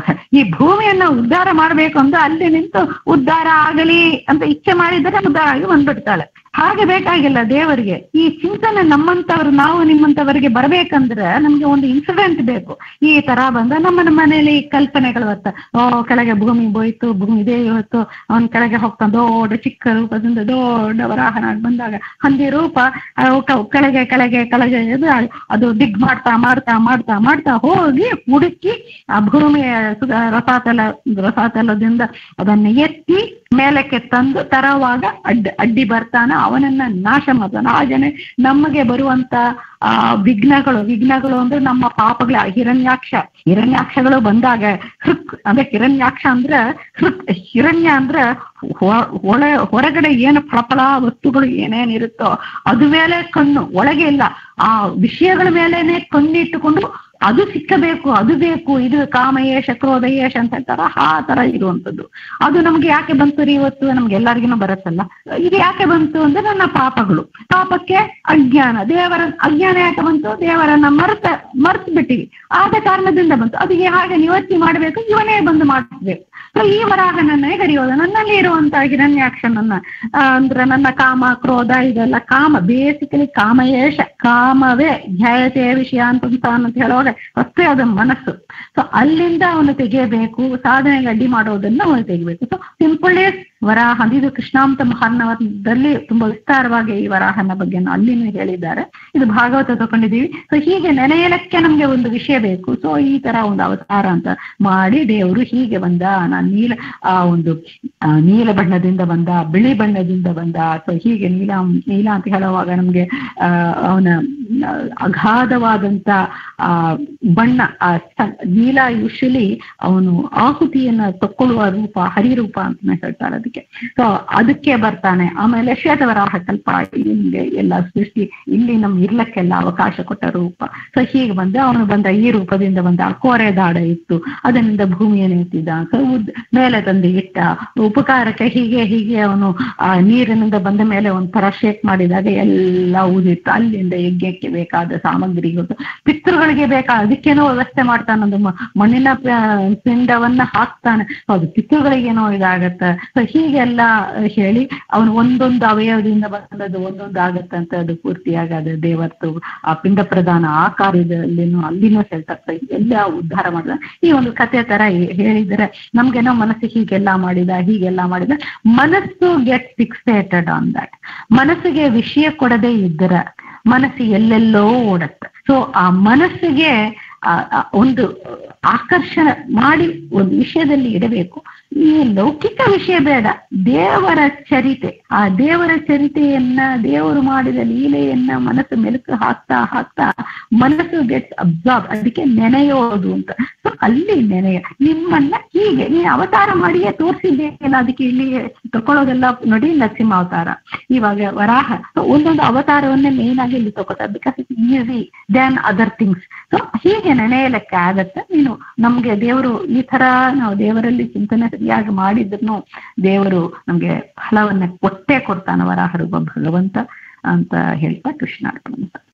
ಈ ಭೂಮಿಯನ್ನ ಉದ್ಧಾರ ಮಾಡ್ಬೇಕು ಅಂದ್ರೆ ಅಲ್ಲಿ ನಿಂತು ಉದ್ಧಾರ ಆಗಲಿ ಅಂತ ಇಚ್ಛೆ ಮಾಡಿದರೆ ಉದ್ಧಾರ ಆಗಿ ಬಂದ್ಬಿಡ್ತಾಳೆ ಹಾಗೆ ಬೇಕಾಗಿಲ್ಲ ದೇವರಿಗೆ ಈ ಚಿಂತನೆ ನಮ್ಮಂತವ್ರು ನಾವು ನಿಮ್ಮಂತವರಿಗೆ ಬರ್ಬೇಕಂದ್ರೆ ನಮ್ಗೆ ಒಂದು ಇನ್ಸಿಡೆಂಟ್ ಬೇಕು ಈ ತರ ಬಂದ ನಮ್ಮ ನಮ್ಮ ಮನೇಲಿ ಕಲ್ಪನೆಗಳು ಬರ್ತ ಓ ಕೆಳಗೆ ಭೂಮಿ ಬೋಯ್ತು ಭೂಮಿ ಇದೆ ಇವತ್ತು ಅವನ್ ಕೆಳಗೆ ಹೋಗ್ತಾನೆ ದೊಡ್ಡ ಚಿಕ್ಕ ರೂಪದಿಂದ ದೊಡ್ಡ ವರಾಹನಾಗಿ ಬಂದಾಗ ಹಂದಿ ರೂಪ ಆ, ಕ- ಕೆಳಗೆ ಕೆಳಗೆ ಕೆಳಗೆ ಇದು ಅದು ದಿಗ್ ಮಾಡ್ತಾ ಮಾಡ್ತಾ ಮಾಡ್ತಾ ಮಾಡ್ತಾ ಹೋಗಿ ಹುಡುಕಿ ಆ ಭೂಮಿಯ ಸುದ- ರಸಾತಲ ರಸಾತಲದಿಂದ ಅದನ್ನ ಎತ್ತಿ ಮೇಲಕ್ಕೆ ತಂದು ತರುವಾಗ ಅಡ್ಡ ಅಡ್ಡಿ ಬರ್ತಾನ ಅವನನ್ನ ನಾಶ ಮಾಡ್ತಾನ ಹಾಗೇನೆ ನಮಗೆ ಬರುವಂತ ಆ ವಿಘ್ನಗಳು ವಿಘ್ನಗಳು ಅಂದ್ರೆ ನಮ್ಮ ಪಾಪಗಳ ಹಿರಣ್ಯಾಕ್ಷ ಹಿರಣ್ಯಾಕ್ಷಗಳು ಬಂದಾಗ ಹೃಕ್ ಅಂದ್ರೆ ಹಿರಣ್ಯಾಕ್ಷ ಅಂದ್ರೆ ಹೃಕ್ ಹಿರಣ್ಯ ಅಂದ್ರೆ ಹೊ- ಒಳ ಹೊರಗಡೆ ಏನು ಫಳಫಳ ವಸ್ತುಗಳು ಏನೇನಿರುತ್ತೋ ಅದು ಮೇಲೆ ಕಣ್ಣು ಒಳಗೆ ಇಲ್ಲ ಆ ವಿಷಯಗಳ ಮೇಲೇನೆ ಕಣ್ಣಿಟ್ಟುಕೊಂಡು ಅದು ಸಿಕ್ಕಬೇಕು ಅದು ಬೇಕು ಇದು ಕಾಮಯೇಶ ಕ್ರೋಧಯೇಶ ಅಂತ ಹೇಳ್ತಾರ ಆ ತರ ಇರುವಂತದ್ದು ಅದು ನಮ್ಗೆ ಯಾಕೆ ಬಂತು ರೀ ಇವತ್ತು ನಮ್ಗೆ ಎಲ್ಲರಿಗೂ ಬರುತ್ತಲ್ಲ ಇದು ಯಾಕೆ ಬಂತು ಅಂದ್ರೆ ನನ್ನ ಪಾಪಗಳು ಪಾಪಕ್ಕೆ ಅಜ್ಞಾನ ದೇವರ ಅಜ್ಞಾನ ಯಾಕೆ ಬಂತು ದೇವರನ್ನ ಮರೆತ ಮರ್ತು ಬಿಟ್ಟಿವಿ ಆದ ಕಾರಣದಿಂದ ಬಂತು ಅದಕ್ಕೆ ಹಾಗೆ ನಿವೃತ್ತಿ ಮಾಡಬೇಕು ಇವನೇ ಬಂದು ಮಾಡಿಸ್ಬೇಕು ಸೊ ಈ ವರಾಹನನ್ನೇ ಕರೆಯೋದು ನನ್ನಲ್ಲಿ ಇರುವಂತ ಹಿರಣ್ಯಾಕ್ಷನನ್ನ ಆ, ಅಂದ್ರೆ ನನ್ನ ಕಾಮ ಕ್ರೋಧ ಇದೆಲ್ಲ ಕಾಮ ಬೇಸಿಕಲಿ ಕಾಮಯೇಶ ಕಾಮವೇ ಧ್ಯಾಯತೆ ವಿಷಯ ಅಂತ ಅಂತ ಹೇಳುವಾಗ ಅಷ್ಟೇ ಅದು ಮನಸ್ಸು ಸೊ ಅಲ್ಲಿಂದ ಅವನು ತೆಗೆಯಬೇಕು ಸಾಧನೆಗೆ ಅಡ್ಡಿ ಮಾಡೋದನ್ನ ಅವನು ತೆಗಿಬೇಕು ಸೊ ಸಿಂಪಲ್ ವರಾಹ ಇದು ಕೃಷ್ಣಾಂತ ಮಹಾರ್ಣವದಲ್ಲಿ ತುಂಬಾ ವಿಸ್ತಾರವಾಗಿ ಈ ವರಾಹನ ಬಗ್ಗೆ ಅಲ್ಲಿನೂ ಹೇಳಿದ್ದಾರೆ ಇದು ಭಾಗವತ ತಗೊಂಡಿದೀವಿ ಸೊ ಹೀಗೆ ನೆನೆಯಲಕ್ಕೆ ನಮ್ಗೆ ಒಂದು ವಿಷಯ ಬೇಕು ಸೊ ಈ ತರ ಒಂದು ಅವತಾರ ಅಂತ ಮಾಡಿ ದೇವರು ಹೀಗೆ ಬಂದ ನಾನು ನೀಲ ಆ ಒಂದು ಆ, ನೀಲ ಬಣ್ಣದಿಂದ ಬಂದ ಬಿಳಿ ಬಣ್ಣದಿಂದ ಬಂದ ಸೊ ಹೀಗೆ ನೀಲ ನೀಲ ಅಂತ ಹೇಳುವಾಗ ನಮ್ಗೆ ಆ ಅವನ ಆ, ಅಗಾಧವಾದಂತ ಆ ಬಣ್ಣ ಆ ಸ- ನೀಲ ಯೂಶಲಿ ಅವನು ಆಹುತಿಯನ್ನ ತಕ್ಕೊಳ್ಳುವ ರೂಪ ಹರಿರೂಪ ಅಂತ ಹೇಳ್ತಾರೆ ಅದಕ್ಕೆ ಸೊ ಅದಕ್ಕೆ ಬರ್ತಾನೆ ಆಮೇಲೆ ಶ್ವೇತವರಾಹ ಕಲ್ಪ ಇಲ್ಲಿ ಎಲ್ಲ ಸೃಷ್ಟಿ ಇಲ್ಲಿ ನಮ್ ಇರ್ಲಕ್ಕೆಲ್ಲ ಅವಕಾಶ ಕೊಟ್ಟ ರೂಪ ಸೊ ಹೀಗೆ ಬಂದ ಅವನು ಬಂದ ಈ ರೂಪದಿಂದ ಬಂದ ಕೋರೆ ದಾಡ ಇತ್ತು ಅದರಿಂದ ಭೂಮಿಯನ್ನು ಎತ್ತಿದ ಸೊ ಉದ್ ಮೇಲೆ ತಂದು ಇಟ್ಟ ಉಪಕಾರಕ್ಕೆ ಹೀಗೆ ಹೀಗೆ ಅವನು ಆ ನೀರಿನಿಂದ ಬಂದ ಮೇಲೆ ಒಂಥರ ಶೇಕ್ ಮಾಡಿದಾಗ ಎಲ್ಲ ಊದಿತ್ತು ಅಲ್ಲಿಂದ ಯಜ್ಞಕ್ಕೆ ಬೇಕಾದ ಸಾಮಗ್ರಿಗಳು ಪಿತೃಗಳಿಗೆ ಬೇಕಾ ಅದಕ್ಕೇನೋ ವ್ಯವಸ್ಥೆ ಮಾಡ್ತಾನದು ಮ- ಮಣ್ಣಿನ ಪ- ಪಿಂಡವನ್ನ ಹಾಕ್ತಾನೆ ಹೌದು ಪಿತೃಗಳಿಗೇನೋ ಇದಾಗತ್ತೆ ಸೊ ಹೀಗೆಲ್ಲ ಹೇಳಿ ಅವನು ಒಂದೊಂದು ಅವಯವದಿಂದ ಬಂದದ್ದು ಒಂದೊಂದು ಆಗತ್ತೆ ಅಂತ ಅದು ಪೂರ್ತಿಯಾಗಿ ಅದು ದೇವತ್ತು ಆ ಪಿಂಡ ಪ್ರದಾನ ಆ ಕಾರ್ಯದಲ್ಲಿನೂ ಅಲ್ಲಿನೂ ಹೇಳ್ತಾರೆ ಎಲ್ಲ ಉದ್ಧಾರ ಮಾಡಿದ ಈ ಒಂದು ಕಥೆ ತರ ಹೇ- ಹೇಳಿದರೆ ನಮ್ಗೇನೋ ಮನಸ್ಸು ಹೀಗೆಲ್ಲ ಮಾಡಿದ ಹೀಗೆಲ್ಲ ಮಾಡಿದ ಮನಸ್ಸು ಗೆಟ್ ಫಿಕ್ಸೇಟೆಡ್ ಆನ್ ದಟ್ ಮನಸ್ಸಿಗೆ ವಿಷಯ ಕೊಡದೇ ಇದ್ದರೆ ಮನಸ್ಸು ಎಲ್ಲೆಲ್ಲೋ ಓಡತ್ತೆ ಸೊ ಆ ಮನಸ್ಸಿಗೆ ಆ ಆ ಒಂದು ಆಕರ್ಷಣೆ ಮಾಡಿ ಒಂದು ವಿಷಯದಲ್ಲಿ ಇಡಬೇಕು ಈ ಲೌಕಿಕ ವಿಷಯ ಬೇಡ ದೇವರ ಚರಿತೆ ಆ ದೇವರ ಚರಿತೆಯನ್ನ ದೇವರು ಮಾಡಿದ ಲೀಲೆಯನ್ನ ಮನಸ್ಸು ಮೆಲುಕು ಹಾಕ್ತಾ ಹಾಕ್ತಾ ಮನಸ್ಸು ಗೆಟ್ಸ್ ಅಬ್ಸಾರ್ಬ್ ಅದಕ್ಕೆ ನೆನೆಯೋದು ಅಂತ ಸೊ ಅಲ್ಲಿ ನೆನೆಯ ನಿಮ್ಮನ್ನ ಹೀಗೆ ನೀನು ಅವತಾರ ಮಾಡಿಯೇ ತೋರಿಸಿದ್ದೇನೆ ಅದಕ್ಕೆ ಇಲ್ಲಿ ತಕೊಳ್ಳೋದೆಲ್ಲ ನೋಡಿ ನರಸಿಂಹ ಅವತಾರ ಇವಾಗ ವರಾಹ So ಒಂದೊಂದು ಅವತಾರವನ್ನೇ ಮೇನ್ ಆಗಿ ಇಲ್ಲಿ ತಗೋತಾರೆ because it's easy than other things so ಹೀಗೆ ನೆನೆಯಲಿಕ್ಕೆ ಆಗತ್ತೆ ನೀನು ನಮ್ಗೆ ದೇವರು ಈ ತರ ನಾವು ದೇವರಲ್ಲಿ ಚಿಂತನೆ ಸರಿಯಾಗಿ ಮಾಡಿದ್ರು ದೇವರು ನಮ್ಗೆ ಫಲವನ್ನ ಕೊಟ್ಟೇ ಕೊಡ್ತಾನ ವರಾಹರು ಭಗವಂತ ಅಂತ ಹೇಳ್ತಾ ಕೃಷ್ಣ ಅರ್ಪಣೆ